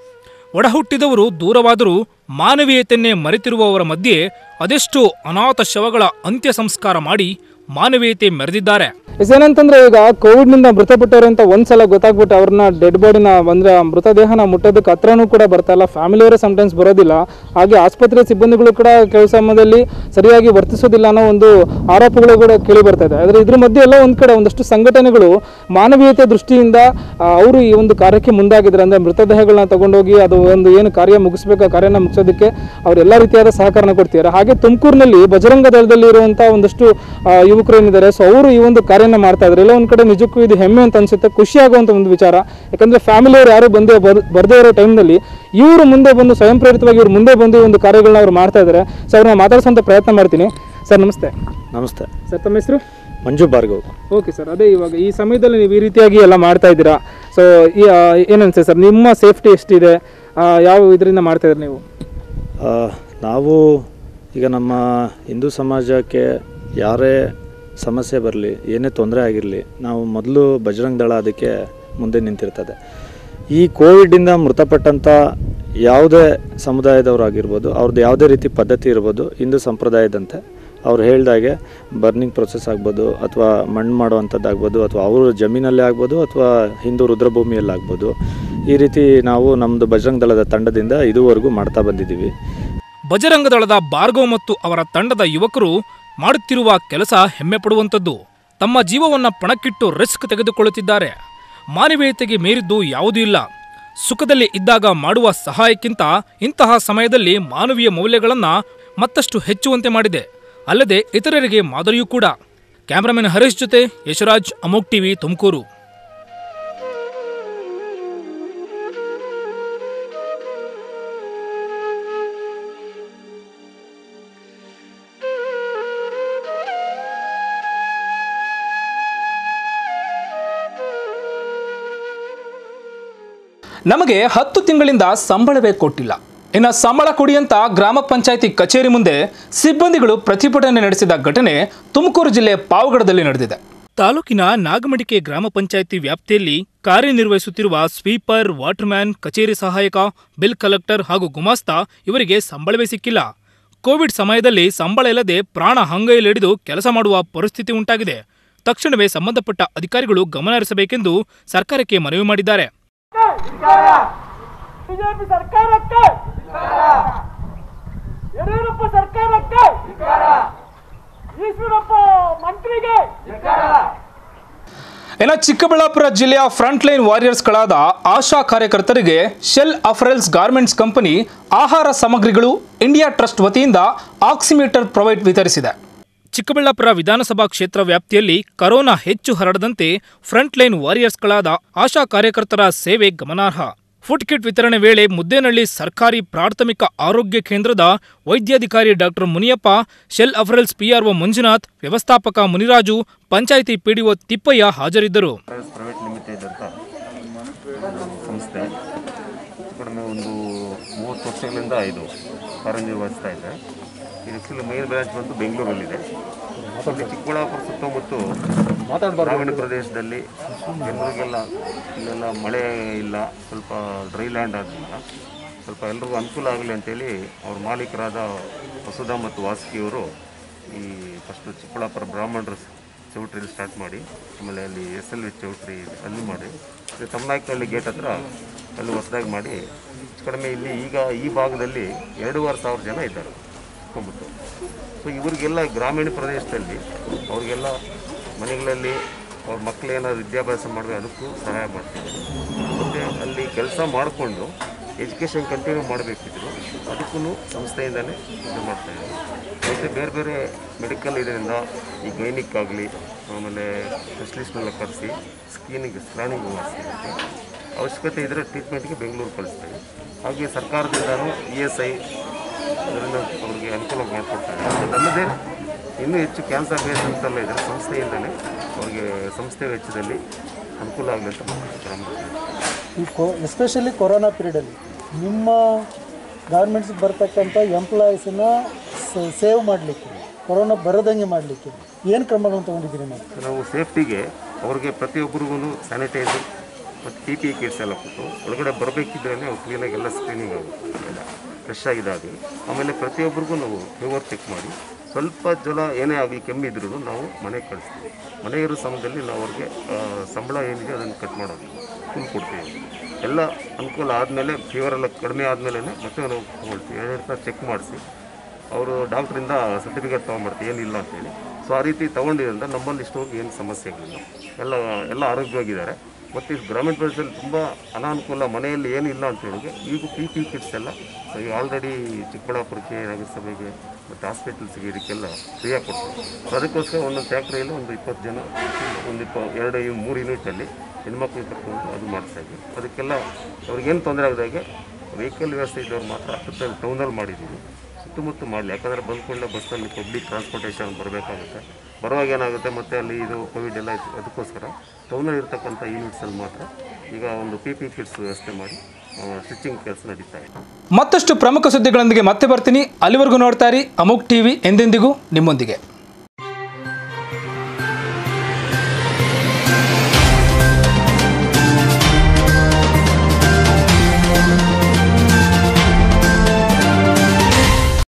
ಒಡಹುಟ್ಟಿದವರು ದೂರವಾದರೂ ಮಾನವೀಯತೆಯನ್ನೇ ಮರೆತಿರುವವರ ಮಧ್ಯೆ ಅದೆಷ್ಟು ಅನಾಥ ಶವಗಳ ಅಂತ್ಯ ಸಂಸ್ಕಾರ ಮಾಡಿ ಮಾನವೀಯತೆ ಮೆರೆದಿದ್ದಾರೆ ಎಸ್ ಏನಂತಂದ್ರೆ ಈಗ ಕೋವಿಡ್ ನಿಂದ ಮೃತಪಟ್ಟವ್ರು ಅಂತ ಒಂದ್ಸಲ ಗೊತ್ತಾಗ್ಬಿಟ್ಟು ಅವ್ರನ್ನ ಡೆಡ್ ಬಾಡಿನ ಅಂದ್ರೆ ಆ ಮೃತದೇಹನ ಮುಟ್ಟೋದಕ್ಕೆ ಹತ್ರನೂ ಕೂಡ ಬರ್ತಾ ಇಲ್ಲ ಫ್ಯಾಮಿಲಿಯವರೇ ಸಮಟೈಮ್ಸ್ ಬರೋದಿಲ್ಲ ಹಾಗೆ ಆಸ್ಪತ್ರೆ ಸಿಬ್ಬಂದಿಗಳು ಕೂಡ ಕೆಲವು ಸಮಯದಲ್ಲಿ ಸರಿಯಾಗಿ ವರ್ತಿಸೋದಿಲ್ಲ ಅನ್ನೋ ಒಂದು ಆರೋಪಗಳು ಕೂಡ ಕೇಳಿ ಬರ್ತಾ ಇದೆ ಆದರೆ ಇದ್ರ ಮಧ್ಯೆ ಎಲ್ಲ ಒಂದ್ ಕಡೆ ಒಂದಷ್ಟು ಸಂಘಟನೆಗಳು ಮಾನವೀಯತೆ ದೃಷ್ಟಿಯಿಂದ ಆ, ಅವರು ಈ ಒಂದು ಕಾರ್ಯಕ್ಕೆ ಮುಂದಾಗಿದ್ದಾರೆ ಅಂದ್ರೆ ಮೃತದೇಹಗಳನ್ನ ತಗೊಂಡೋಗಿ ಅದು ಒಂದು ಏನು ಕಾರ್ಯ ಮುಗಿಸ್ಬೇಕು ಆ ಕಾರ್ಯನ ಮುಗಿಸೋದಕ್ಕೆ ಅವ್ರು ಎಲ್ಲ ರೀತಿಯಾದ ಸಹಕಾರನ ಕೊಡ್ತಿದ್ದಾರೆ ಹಾಗೆ ತುಮಕೂರಿನಲ್ಲಿ ಬಜರಂಗ ದಳದಲ್ಲಿ ಇರುವಂತಹ ಒಂದಷ್ಟು ಆ, ಯುವಕರು ಏನಿದ್ದಾರೆ ಸೊ ಅವರು ಈ ಒಂದು ಕಾರ್ಯನ ಮಾಡ್ತಾ ಇದ್ದಾರೆ ಎಲ್ಲ ಒಂದ್ ಕಡೆ ನಿಜಕ್ಕೂ ಇದು ಹೆಮ್ಮೆ ಅಂತ ಅನ್ಸುತ್ತೆ ಖುಷಿ ಆಗುವಂತ ಒಂದು ವಿಚಾರ ಯಾಕಂದ್ರೆ ಫ್ಯಾಮಿಲಿಯವರು ಯಾರು ಬಂದೇ ಬರ್ ಬರ್ದೇ ಇರೋ ಟೈಮ್ನಲ್ಲಿ ಇವರು ಮುಂದೆ ಬಂದು ಸ್ವಯಂ ಪ್ರೇರಿತವಾಗಿ ಇವರು ಮುಂದೆ ಬಂದು ಈ ಒಂದು ಕಾರ್ಯಗಳನ್ನ ಅವ್ರು ಮಾಡ್ತಾ ಇದ್ದಾರೆ ಸೊ ಅವ್ರನ್ನ ಮಾತಾಡ್ಸೋಂಥ ಪ್ರಯತ್ನ ಮಾಡ್ತೀನಿ ಸರ್ ನಮಸ್ತೆ ನಮಸ್ತೆ ಸರ್ ತಮ್ಮ ಹೆಸರು ಮಂಜು ಭಾರ್ಗವ್ ಓಕೆ ಸರ್ ಅದೇ ಇವಾಗ ಈ ಸಮಯದಲ್ಲಿ ನೀವು ಈ ರೀತಿಯಾಗಿ ಎಲ್ಲ ಮಾಡ್ತಾ ಇದ್ದೀರಾ ಸೊ ಈ ಆ, ಏನನ್ಸುತ್ತೆ ಸರ್ ನಿಮ್ಮ ಸೇಫ್ಟಿ ಎಷ್ಟಿದೆ ಆ, ಯಾವ ಇದರಿಂದ ಮಾಡ್ತಾ ಇದ್ದೀರಾ ನೀವು ಆ, ನಾವು ಈಗ ನಮ್ಮ ಹಿಂದೂ ಸಮಾಜಕ್ಕೆ ಯಾರೇ ಸಮಸ್ಯೆ ಬರಲಿ ಏನೇ ತೊಂದರೆ ಆಗಿರಲಿ ನಾವು ಮೊದಲು ಬಜರಂಗ ದಳ ಅದಕ್ಕೆ ಮುಂದೆ ನಿಂತಿರ್ತದೆ ಈ ಕೋವಿಡಿಂದ ಮೃತಪಟ್ಟಂಥ ಯಾವುದೇ ಸಮುದಾಯದವರಾಗಿರ್ಬೋದು ಅವ್ರದ್ದು ಯಾವುದೇ ರೀತಿ ಪದ್ಧತಿ ಇರ್ಬೋದು ಹಿಂದೂ ಸಂಪ್ರದಾಯದಂತೆ ಅವ್ರು ಹೇಳ್ದಾಗೆ ಬರ್ನಿಂಗ್ ಪ್ರೊಸೆಸ್ ಆಗ್ಬೋದು ಅಥವಾ ಮಣ್ಣು ಮಾಡುವಂಥದ್ದಾಗ್ಬೋದು ಅಥವಾ ಅವ್ರ ಜಮೀನಲ್ಲೇ ಆಗ್ಬೋದು ಅಥವಾ ಹಿಂದೂ ರುದ್ರಭೂಮಿಯಲ್ಲಿ ಆಗ್ಬೋದು ಈ ರೀತಿ ನಾವು ನಮ್ಮದು ಬಜರಂಗ ದಳದ ತಂಡದಿಂದ ಇದುವರೆಗೂ ಮಾಡ್ತಾ ಬಂದಿದ್ದೀವಿ ಬಜರಂಗ ದಳದ ಭಾರ್ಗವ್ ಮತ್ತು ಅವರ ತಂಡದ ಯುವಕರು ಮಾಡುತ್ತಿರುವ ಕೆಲಸ ಹೆಮ್ಮೆ ಪಡುವಂಥದ್ದು ತಮ್ಮ ಜೀವವನ್ನ ಪಣಕ್ಕಿಟ್ಟು ರಿಸ್ಕ್ ತೆಗೆದುಕೊಳ್ಳುತ್ತಿದ್ದಾರೆ ಮಾನವೀಯತೆಗೆ ಮೀರಿದ್ದು ಯಾವುದೂ ಇಲ್ಲ ಸುಖದಲ್ಲಿ ಇದ್ದಾಗ ಮಾಡುವ ಸಹಾಯಕ್ಕಿಂತ ಇಂತಹ ಸಮಯದಲ್ಲಿ ಮಾನವೀಯ ಮೌಲ್ಯಗಳನ್ನ ಮತ್ತಷ್ಟು ಹೆಚ್ಚುವಂತೆ ಮಾಡಿದೆ ಅಲ್ಲದೆ ಇತರರಿಗೆ ಮಾದರಿಯೂ ಕೂಡ ಕ್ಯಾಮರಾಮನ್ ಹರೀಶ್ ಜೊತೆ ಯಶರಾಜ್ ಅಮೋಕ್ ಟಿವಿ ತುಮಕೂರು ನಮಗೆ ಹತ್ತು ತಿಂಗಳಿಂದ ಸಂಬಳವೇ ಕೊಟ್ಟಿಲ್ಲ ಇನ್ನು ಸಂಬಳ ಕೊಡಿ ಅಂತ ಗ್ರಾಮ ಪಂಚಾಯಿತಿ ಕಚೇರಿ ಮುಂದೆ ಸಿಬ್ಬಂದಿಗಳು ಪ್ರತಿಭಟನೆ ನಡೆಸಿದ ಘಟನೆ ತುಮಕೂರು ಜಿಲ್ಲೆ ಪಾವಗಡದಲ್ಲಿ ನಡೆದಿದೆ ತಾಲೂಕಿನ ನಾಗಮಡಿಕೆ ಗ್ರಾಮ ಪಂಚಾಯಿತಿ ವ್ಯಾಪ್ತಿಯಲ್ಲಿ ಕಾರ್ಯನಿರ್ವಹಿಸುತ್ತಿರುವ ಸ್ವೀಪರ್ ವಾಟರ್ಮ್ಯಾನ್ ಕಚೇರಿ ಸಹಾಯಕ ಬಿಲ್ ಕಲೆಕ್ಟರ್ ಹಾಗೂ ಗುಮಾಸ್ತ ಇವರಿಗೆ ಸಂಬಳವೇ ಸಿಕ್ಕಿಲ್ಲ ಕೋವಿಡ್ ಸಮಯದಲ್ಲಿ ಸಂಬಳ ಇಲ್ಲದೆ ಪ್ರಾಣ ಹಂಗೈಲಿಡಿದು ಕೆಲಸ ಮಾಡುವ ಪರಿಸ್ಥಿತಿ ಉಂಟಾಗಿದೆ ತಕ್ಷಣವೇ ಸಂಬಂಧಪಟ್ಟ ಅಧಿಕಾರಿಗಳು ಗಮನ ಹರಿಸಬೇಕೆಂದು ಸರ್ಕಾರಕ್ಕೆ ಮನವಿ ಮಾಡಿದ್ದಾರೆ ಬಿಜೆಪಿ ಸರ್ಕಾರಕ್ಕೆ ಯಡಿಯೂರಪ್ಪ ಸರ್ಕಾರಕ್ಕೆ ಈಶ್ವರಪ್ಪ ಮಂತ್ರಿಗೆ ಇನ್ನು ಚಿಕ್ಕಬಳ್ಳಾಪುರ ಜಿಲ್ಲೆಯ ಫ್ರಂಟ್ ಲೈನ್ ವಾರಿಯರ್ಸ್ಗಳಾದ ಆಶಾ ಕಾರ್ಯಕರ್ತರಿಗೆ ಶೆಲ್ ಅಫರೆಲ್ಸ್ ಗಾರ್ಮೆಂಟ್ಸ್ ಕಂಪನಿ ಆಹಾರ ಸಾಮಗ್ರಿಗಳು ಇಂಡಿಯಾ ಟ್ರಸ್ಟ್ ವತಿಯಿಂದ ಆಕ್ಸಿಮೀಟರ್ ಪ್ರೊವೈಡ್ ವಿತರಿಸಿದೆ ಚಿಕ್ಕಬಳ್ಳಾಪುರ ವಿಧಾನಸಭಾ ಕ್ಷೇತ್ರ ವ್ಯಾಪ್ತಿಯಲ್ಲಿ ಕರೋನಾ ಹೆಚ್ಚು ಹರಡದಂತೆ ಫ್ರಂಟ್ ಲೈನ್ ವಾರಿಯರ್ಸ್ಗಳಾದ ಆಶಾ ಕಾರ್ಯಕರ್ತರ ಸೇವೆ ಗಮನಾರ್ಹ ಫುಡ್ ಕಿಟ್ ವಿತರಣೆ ವೇಳೆ ಮುದ್ದೇನಹಳ್ಳಿ ಸರ್ಕಾರಿ ಪ್ರಾಥಮಿಕ ಆರೋಗ್ಯ ಕೇಂದ್ರದ ವೈದ್ಯಾಧಿಕಾರಿ ಡಾಕ್ಟರ್ ಮುನಿಯಪ್ಪ ಶೆಲ್ ಅಫರಲ್ಸ್ ಪಿಆರ್ಒ ಮಂಜುನಾಥ್ ವ್ಯವಸ್ಥಾಪಕ ಮುನಿರಾಜು ಪಂಚಾಯಿತಿ ಪಿಡಿಒ ತಿಪ್ಪಯ್ಯ ಹಾಜರಿದ್ದರು ಪ್ರೈವೇಟ್ ಲಿಮಿಟೆಡ್ ಅಂತ ಸಂಸ್ಥೆ ಕಡಿಮೆ ಒಂದು ಮೂವತ್ತು ವರ್ಷಗಳಿಂದ ಇದು ಕಾರ್ಯನಿರ್ವಹಿಸ್ತಾ ಇದೆ ಇದು ಆ್ಯಕ್ಚುಲಿ ಮೇನ್ ಬ್ರಾಂಚ್ ಬಂದು ಬೆಂಗಳೂರಲ್ಲಿದೆ ಇಲ್ಲಿ ಚಿಕ್ಕಬಳ್ಳಾಪುರ ಸುತ್ತಮುತ್ತ ಗ್ರಾಮೀಣ ಪ್ರದೇಶದಲ್ಲಿ ಜನರಿಗೆಲ್ಲ ಇಲ್ಲೆಲ್ಲ ಮಳೆ ಇಲ್ಲ ಸ್ವಲ್ಪ ಡ್ರೈ ಲ್ಯಾಂಡ್ ಆದ್ದರಿಂದ ಸ್ವಲ್ಪ ಎಲ್ರಿಗೂ ಅನುಕೂಲ ಆಗಲಿ ಅಂತೇಳಿ ಅವ್ರ ಮಾಲೀಕರಾದ ವಸುಧಾ ಮತ್ತು ವಾಸುಕಿಯವರು ಈ ಫಸ್ಟು ಚಿಕ್ಕಬಳ್ಳಾಪುರ ಬ್ರಾಹ್ಮಣರ ಚೌಟ್ರಿಲಿ ಸ್ಟಾರ್ಟ್ ಮಾಡಿ ಆಮೇಲೆ ಅಲ್ಲಿ ಎಸ್ ಎಲ್ ವಿ ಚೌಟ್ರಿ ಅಲ್ಲಿ ಮಾಡಿ ಇದು ತಮ್ಮನಾಯ್ಕನಹಳ್ಳಿ ಗೇಟ್ ಹತ್ರ ಅಲ್ಲಿ ಹೊಸದಾಗಿ ಮಾಡಿ ಹೆಚ್ಚು ಕಡಿಮೆ ಇಲ್ಲಿ ಈಗ ಈ ಭಾಗದಲ್ಲಿ ಎರಡೂವರೆ ಸಾವಿರ ಜನ ಇದ್ದಾರೆ ಕುಟುಂಬದ್ದು ಸೊ ಇವರಿಗೆಲ್ಲ ಗ್ರಾಮೀಣ ಪ್ರದೇಶದಲ್ಲಿ ಅವ್ರಿಗೆಲ್ಲ ಮನೆಗಳಲ್ಲಿ ಅವ್ರ ಮಕ್ಕಳು ಏನಾದ್ರು ವಿದ್ಯಾಭ್ಯಾಸ ಮಾಡಬೇಕು ಅದಕ್ಕೂ ಸಹಾಯ ಮಾಡ್ತೀವಿ ಮತ್ತು ಅಲ್ಲಿ ಕೆಲಸ ಮಾಡಿಕೊಂಡು ಎಜುಕೇಷನ್ ಕಂಟಿನ್ಯೂ ಮಾಡಬೇಕಿದ್ರು ಅದಕ್ಕೂ ಸಂಸ್ಥೆಯಿಂದಲೇ ಇದು ಮಾಡ್ತಾಯಿದ್ದೀವಿ ಮತ್ತು ಬೇರೆ ಬೇರೆ ಮೆಡಿಕಲ್ ಇದರಿಂದ ಈ ಗೈನಿಕ್ ಆಗಲಿ ಆಮೇಲೆ ಸ್ಪೆಷಲಿಸ್ಟ್ನೆಲ್ಲ ಕರೆಸಿ ಸ್ಕ್ರೀನಿಂಗ್ ಸ್ಕ್ಯಾನಿಂಗ್ ಮಾಡಿಸ್ತೀವಿ ಅವಶ್ಯಕತೆ ಇದ್ದರೆ ಟ್ರೀಟ್ಮೆಂಟ್ಗೆ ಬೆಂಗಳೂರು ಕಳಿಸ್ತೀವಿ ಹಾಗೆ ಸರ್ಕಾರದಿಂದಲೂ ಇ ಎಸ್ ಐ ಅದರಿಂದ ಅವ್ರಿಗೆ ಅನುಕೂಲ ಮಾಡಿಕೊಡ್ತಾರೆ ಅದಲ್ಲದೆ ಇನ್ನೂ ಹೆಚ್ಚು ಕ್ಯಾನ್ಸರ್ ಪೇಷಂಟ್ಸ್ ಎಲ್ಲ ಇದ್ದಾರೆ ಸಂಸ್ಥೆಯಿಂದಲೇ ಅವ್ರಿಗೆ ಸಂಸ್ಥೆ ವೆಚ್ಚದಲ್ಲಿ ಅನುಕೂಲ ಆಗಲಿ ಅಂತ ಕ್ರಮ ಈ ಕೋ ಎಸ್ಪೆಷಲಿ ಕೊರೋನಾ ಪೀರಿಯಡಲ್ಲಿ ನಿಮ್ಮ ಗಾರ್ಮೆಂಟ್ಸ್ಗೆ ಬರ್ತಕ್ಕಂಥ ಎಂಪ್ಲಾಯೀಸನ್ನ ಸೇವ್ ಮಾಡಲಿಕ್ಕೆ ಕೊರೋನಾ ಬರದಂಗೆ ಮಾಡಲಿಕ್ಕೆ ಏನು ಕ್ರಮಗಳನ್ನು ತೊಗೊಂಡಿದ್ದೀರಿ ನಾವು ನಾವು ಸೇಫ್ಟಿಗೆ ಅವ್ರಿಗೆ ಪ್ರತಿಯೊಬ್ಬರಿಗೂ ಸ್ಯಾನಿಟೈಸರ್ ಮತ್ತು ಪಿ ಪಿ ಕಿಟ್ಸ್ ಎಲ್ಲ ಕೊಟ್ಟು ಒಳಗಡೆ ಬರಬೇಕಿದ್ರೆ ಅವ್ರು ಕ್ಲೀನಾಗಿ ಎಲ್ಲ ಸ್ಕ್ರೀನಿಂಗ್ ಆಗುತ್ತೆ ಎಲ್ಲ ಫ್ರೆಶ್ ಆಗಿದ್ದಾಗಿ ಆಮೇಲೆ ಪ್ರತಿಯೊಬ್ಬರಿಗೂ ನಾವು ಫೀವರ್ ಚೆಕ್ ಮಾಡಿ ಸ್ವಲ್ಪ ಜ್ವರ ಏನೇ ಆಗಲಿ ಕೆಮ್ಮಿದ್ರೂ ನಾವು ಮನೆಗೆ ಕಳಿಸ್ತೀವಿ ಮನೆ ಇರೋ ಸಮಯದಲ್ಲಿ ನಾವು ಅವ್ರಿಗೆ ಆ, ಸಂಬಳ ಏನಿದೆ ಅದನ್ನು ಕಟ್ ಮಾಡೋದು ಫುಲ್ ಕೊಡ್ತೀವಿ ಎಲ್ಲ ಅನುಕೂಲ ಆದಮೇಲೆ ಫೀವರ್ ಎಲ್ಲ ಕಡಿಮೆ ಆದಮೇಲೆ ಮತ್ತೆ ನಾವು ತೊಗೊಳ್ತೀವಿ ಎರಡು ಸಲ ಚೆಕ್ ಮಾಡಿಸಿ ಅವರು ಡಾಕ್ಟ್ರಿಂದ ಸರ್ಟಿಫಿಕೇಟ್ ತೊಗೊಂಬರ್ತೀವಿ ಏನಿಲ್ಲ ಅಂತೇಳಿ ಸೊ ಆ ರೀತಿ ತೊಗೊಂಡಿದ್ದರಿಂದ ನಮ್ಮಲ್ಲಿ ಇಷ್ಟೋಗಿ ಏನು ಸಮಸ್ಯೆಗಳಿಲ್ಲ ಎಲ್ಲ ಎಲ್ಲ ಆರೋಗ್ಯವಾಗಿದ್ದಾರೆ ಮತ್ತು ಈ ಗ್ರಾಮೀಣ ಪ್ರದೇಶದಲ್ಲಿ ತುಂಬ ಅನಾನುಕೂಲ ಮನೆಯಲ್ಲಿ ಏನಿಲ್ಲ ಅಂತ ಹೇಳಿದ್ರೆ ಈಗ ಪಿ ಪಿ ಕಿಟ್ಸ್ ಎಲ್ಲ ಸೊ ಈಗ ಆಲ್ರೆಡಿ ಚಿಕ್ಕಬಳ್ಳಾಪುರಕ್ಕೆ ನಗರಸಭೆಗೆ ಮತ್ತು ಹಾಸ್ಪಿಟಲ್ಸ್ಗೆ ಇದಕ್ಕೆಲ್ಲ ಫ್ರೀಯಾಗಿ ಕೊಡ್ತೀವಿ ಸೊ ಅದಕ್ಕೋಸ್ಕರ ಒಂದೊಂದು ಫ್ಯಾಕ್ಟ್ರಿಯಲ್ಲಿ ಒಂದು ಇಪ್ಪತ್ತು ಜನ ಒಂದು ಇಪ್ಪ ಎರಡು ಇವ್- ಮೂರು ಯೂನಿಟಲ್ಲಿ ಹೆಣ್ಮಕ್ಳು ಕರ್ಕೊಂಡು ಅದು ಮಾಡ್ತಾ ಇದ್ವಿ ಅದಕ್ಕೆಲ್ಲ ಅವ್ರಿಗೇನು ತೊಂದರೆ ಆಗದಾಗೆ ವೆಹಿಕಲ್ ವ್ಯವಸ್ಥೆ ಇದ್ದವ್ರು ಮಾತ್ರ ಹತ್ತು ಟೌನಲ್ಲಿ ಮಾಡಿದ್ದೀವಿ ಸುತ್ತಮುತ್ತ ಮಾಡಲಿ ಯಾಕಂದರೆ ಬಂದ ಕೂಡಲೇ ಬಸ್ಸಲ್ಲಿ ಪಬ್ಲಿಕ್ ಟ್ರಾನ್ಸ್ಪೋರ್ಟೇಷನ್ ಬರಬೇಕಾಗುತ್ತೆ ಬರುವಾಗ ಏನಾಗುತ್ತೆ ಮತ್ತೆ ಅಲ್ಲಿ ಇದು ಕೋವಿಡ್ ಎಲ್ಲ ಇತ್ತು ಅದಕ್ಕೋಸ್ಕರ ಟೌನಲ್ಲಿ ಇರ್ತಕ್ಕಂಥ ಯೂನಿಟ್ಸಲ್ಲಿ ಮಾತ್ರ ಈಗ ಒಂದು ಪಿ ಪಿ ಕಿಟ್ಸ್ ವ್ಯವಸ್ಥೆ ಮಾಡಿ ಸ್ಟಿಚಿಂಗ್ ಕೆಲಸ ನಡೀತಾ ಇದೆ ಮತ್ತಷ್ಟು ಪ್ರಮುಖ ಸುದ್ದಿಗಳೊಂದಿಗೆ ಮತ್ತೆ ಬರ್ತೀನಿ ಅಲ್ಲಿವರೆಗೂ ನೋಡ್ತಾ ಇರಿ ಅಮುಕ್ ಟಿವಿ ಎಂದೆಂದಿಗೂ ನಿಮ್ಮೊಂದಿಗೆ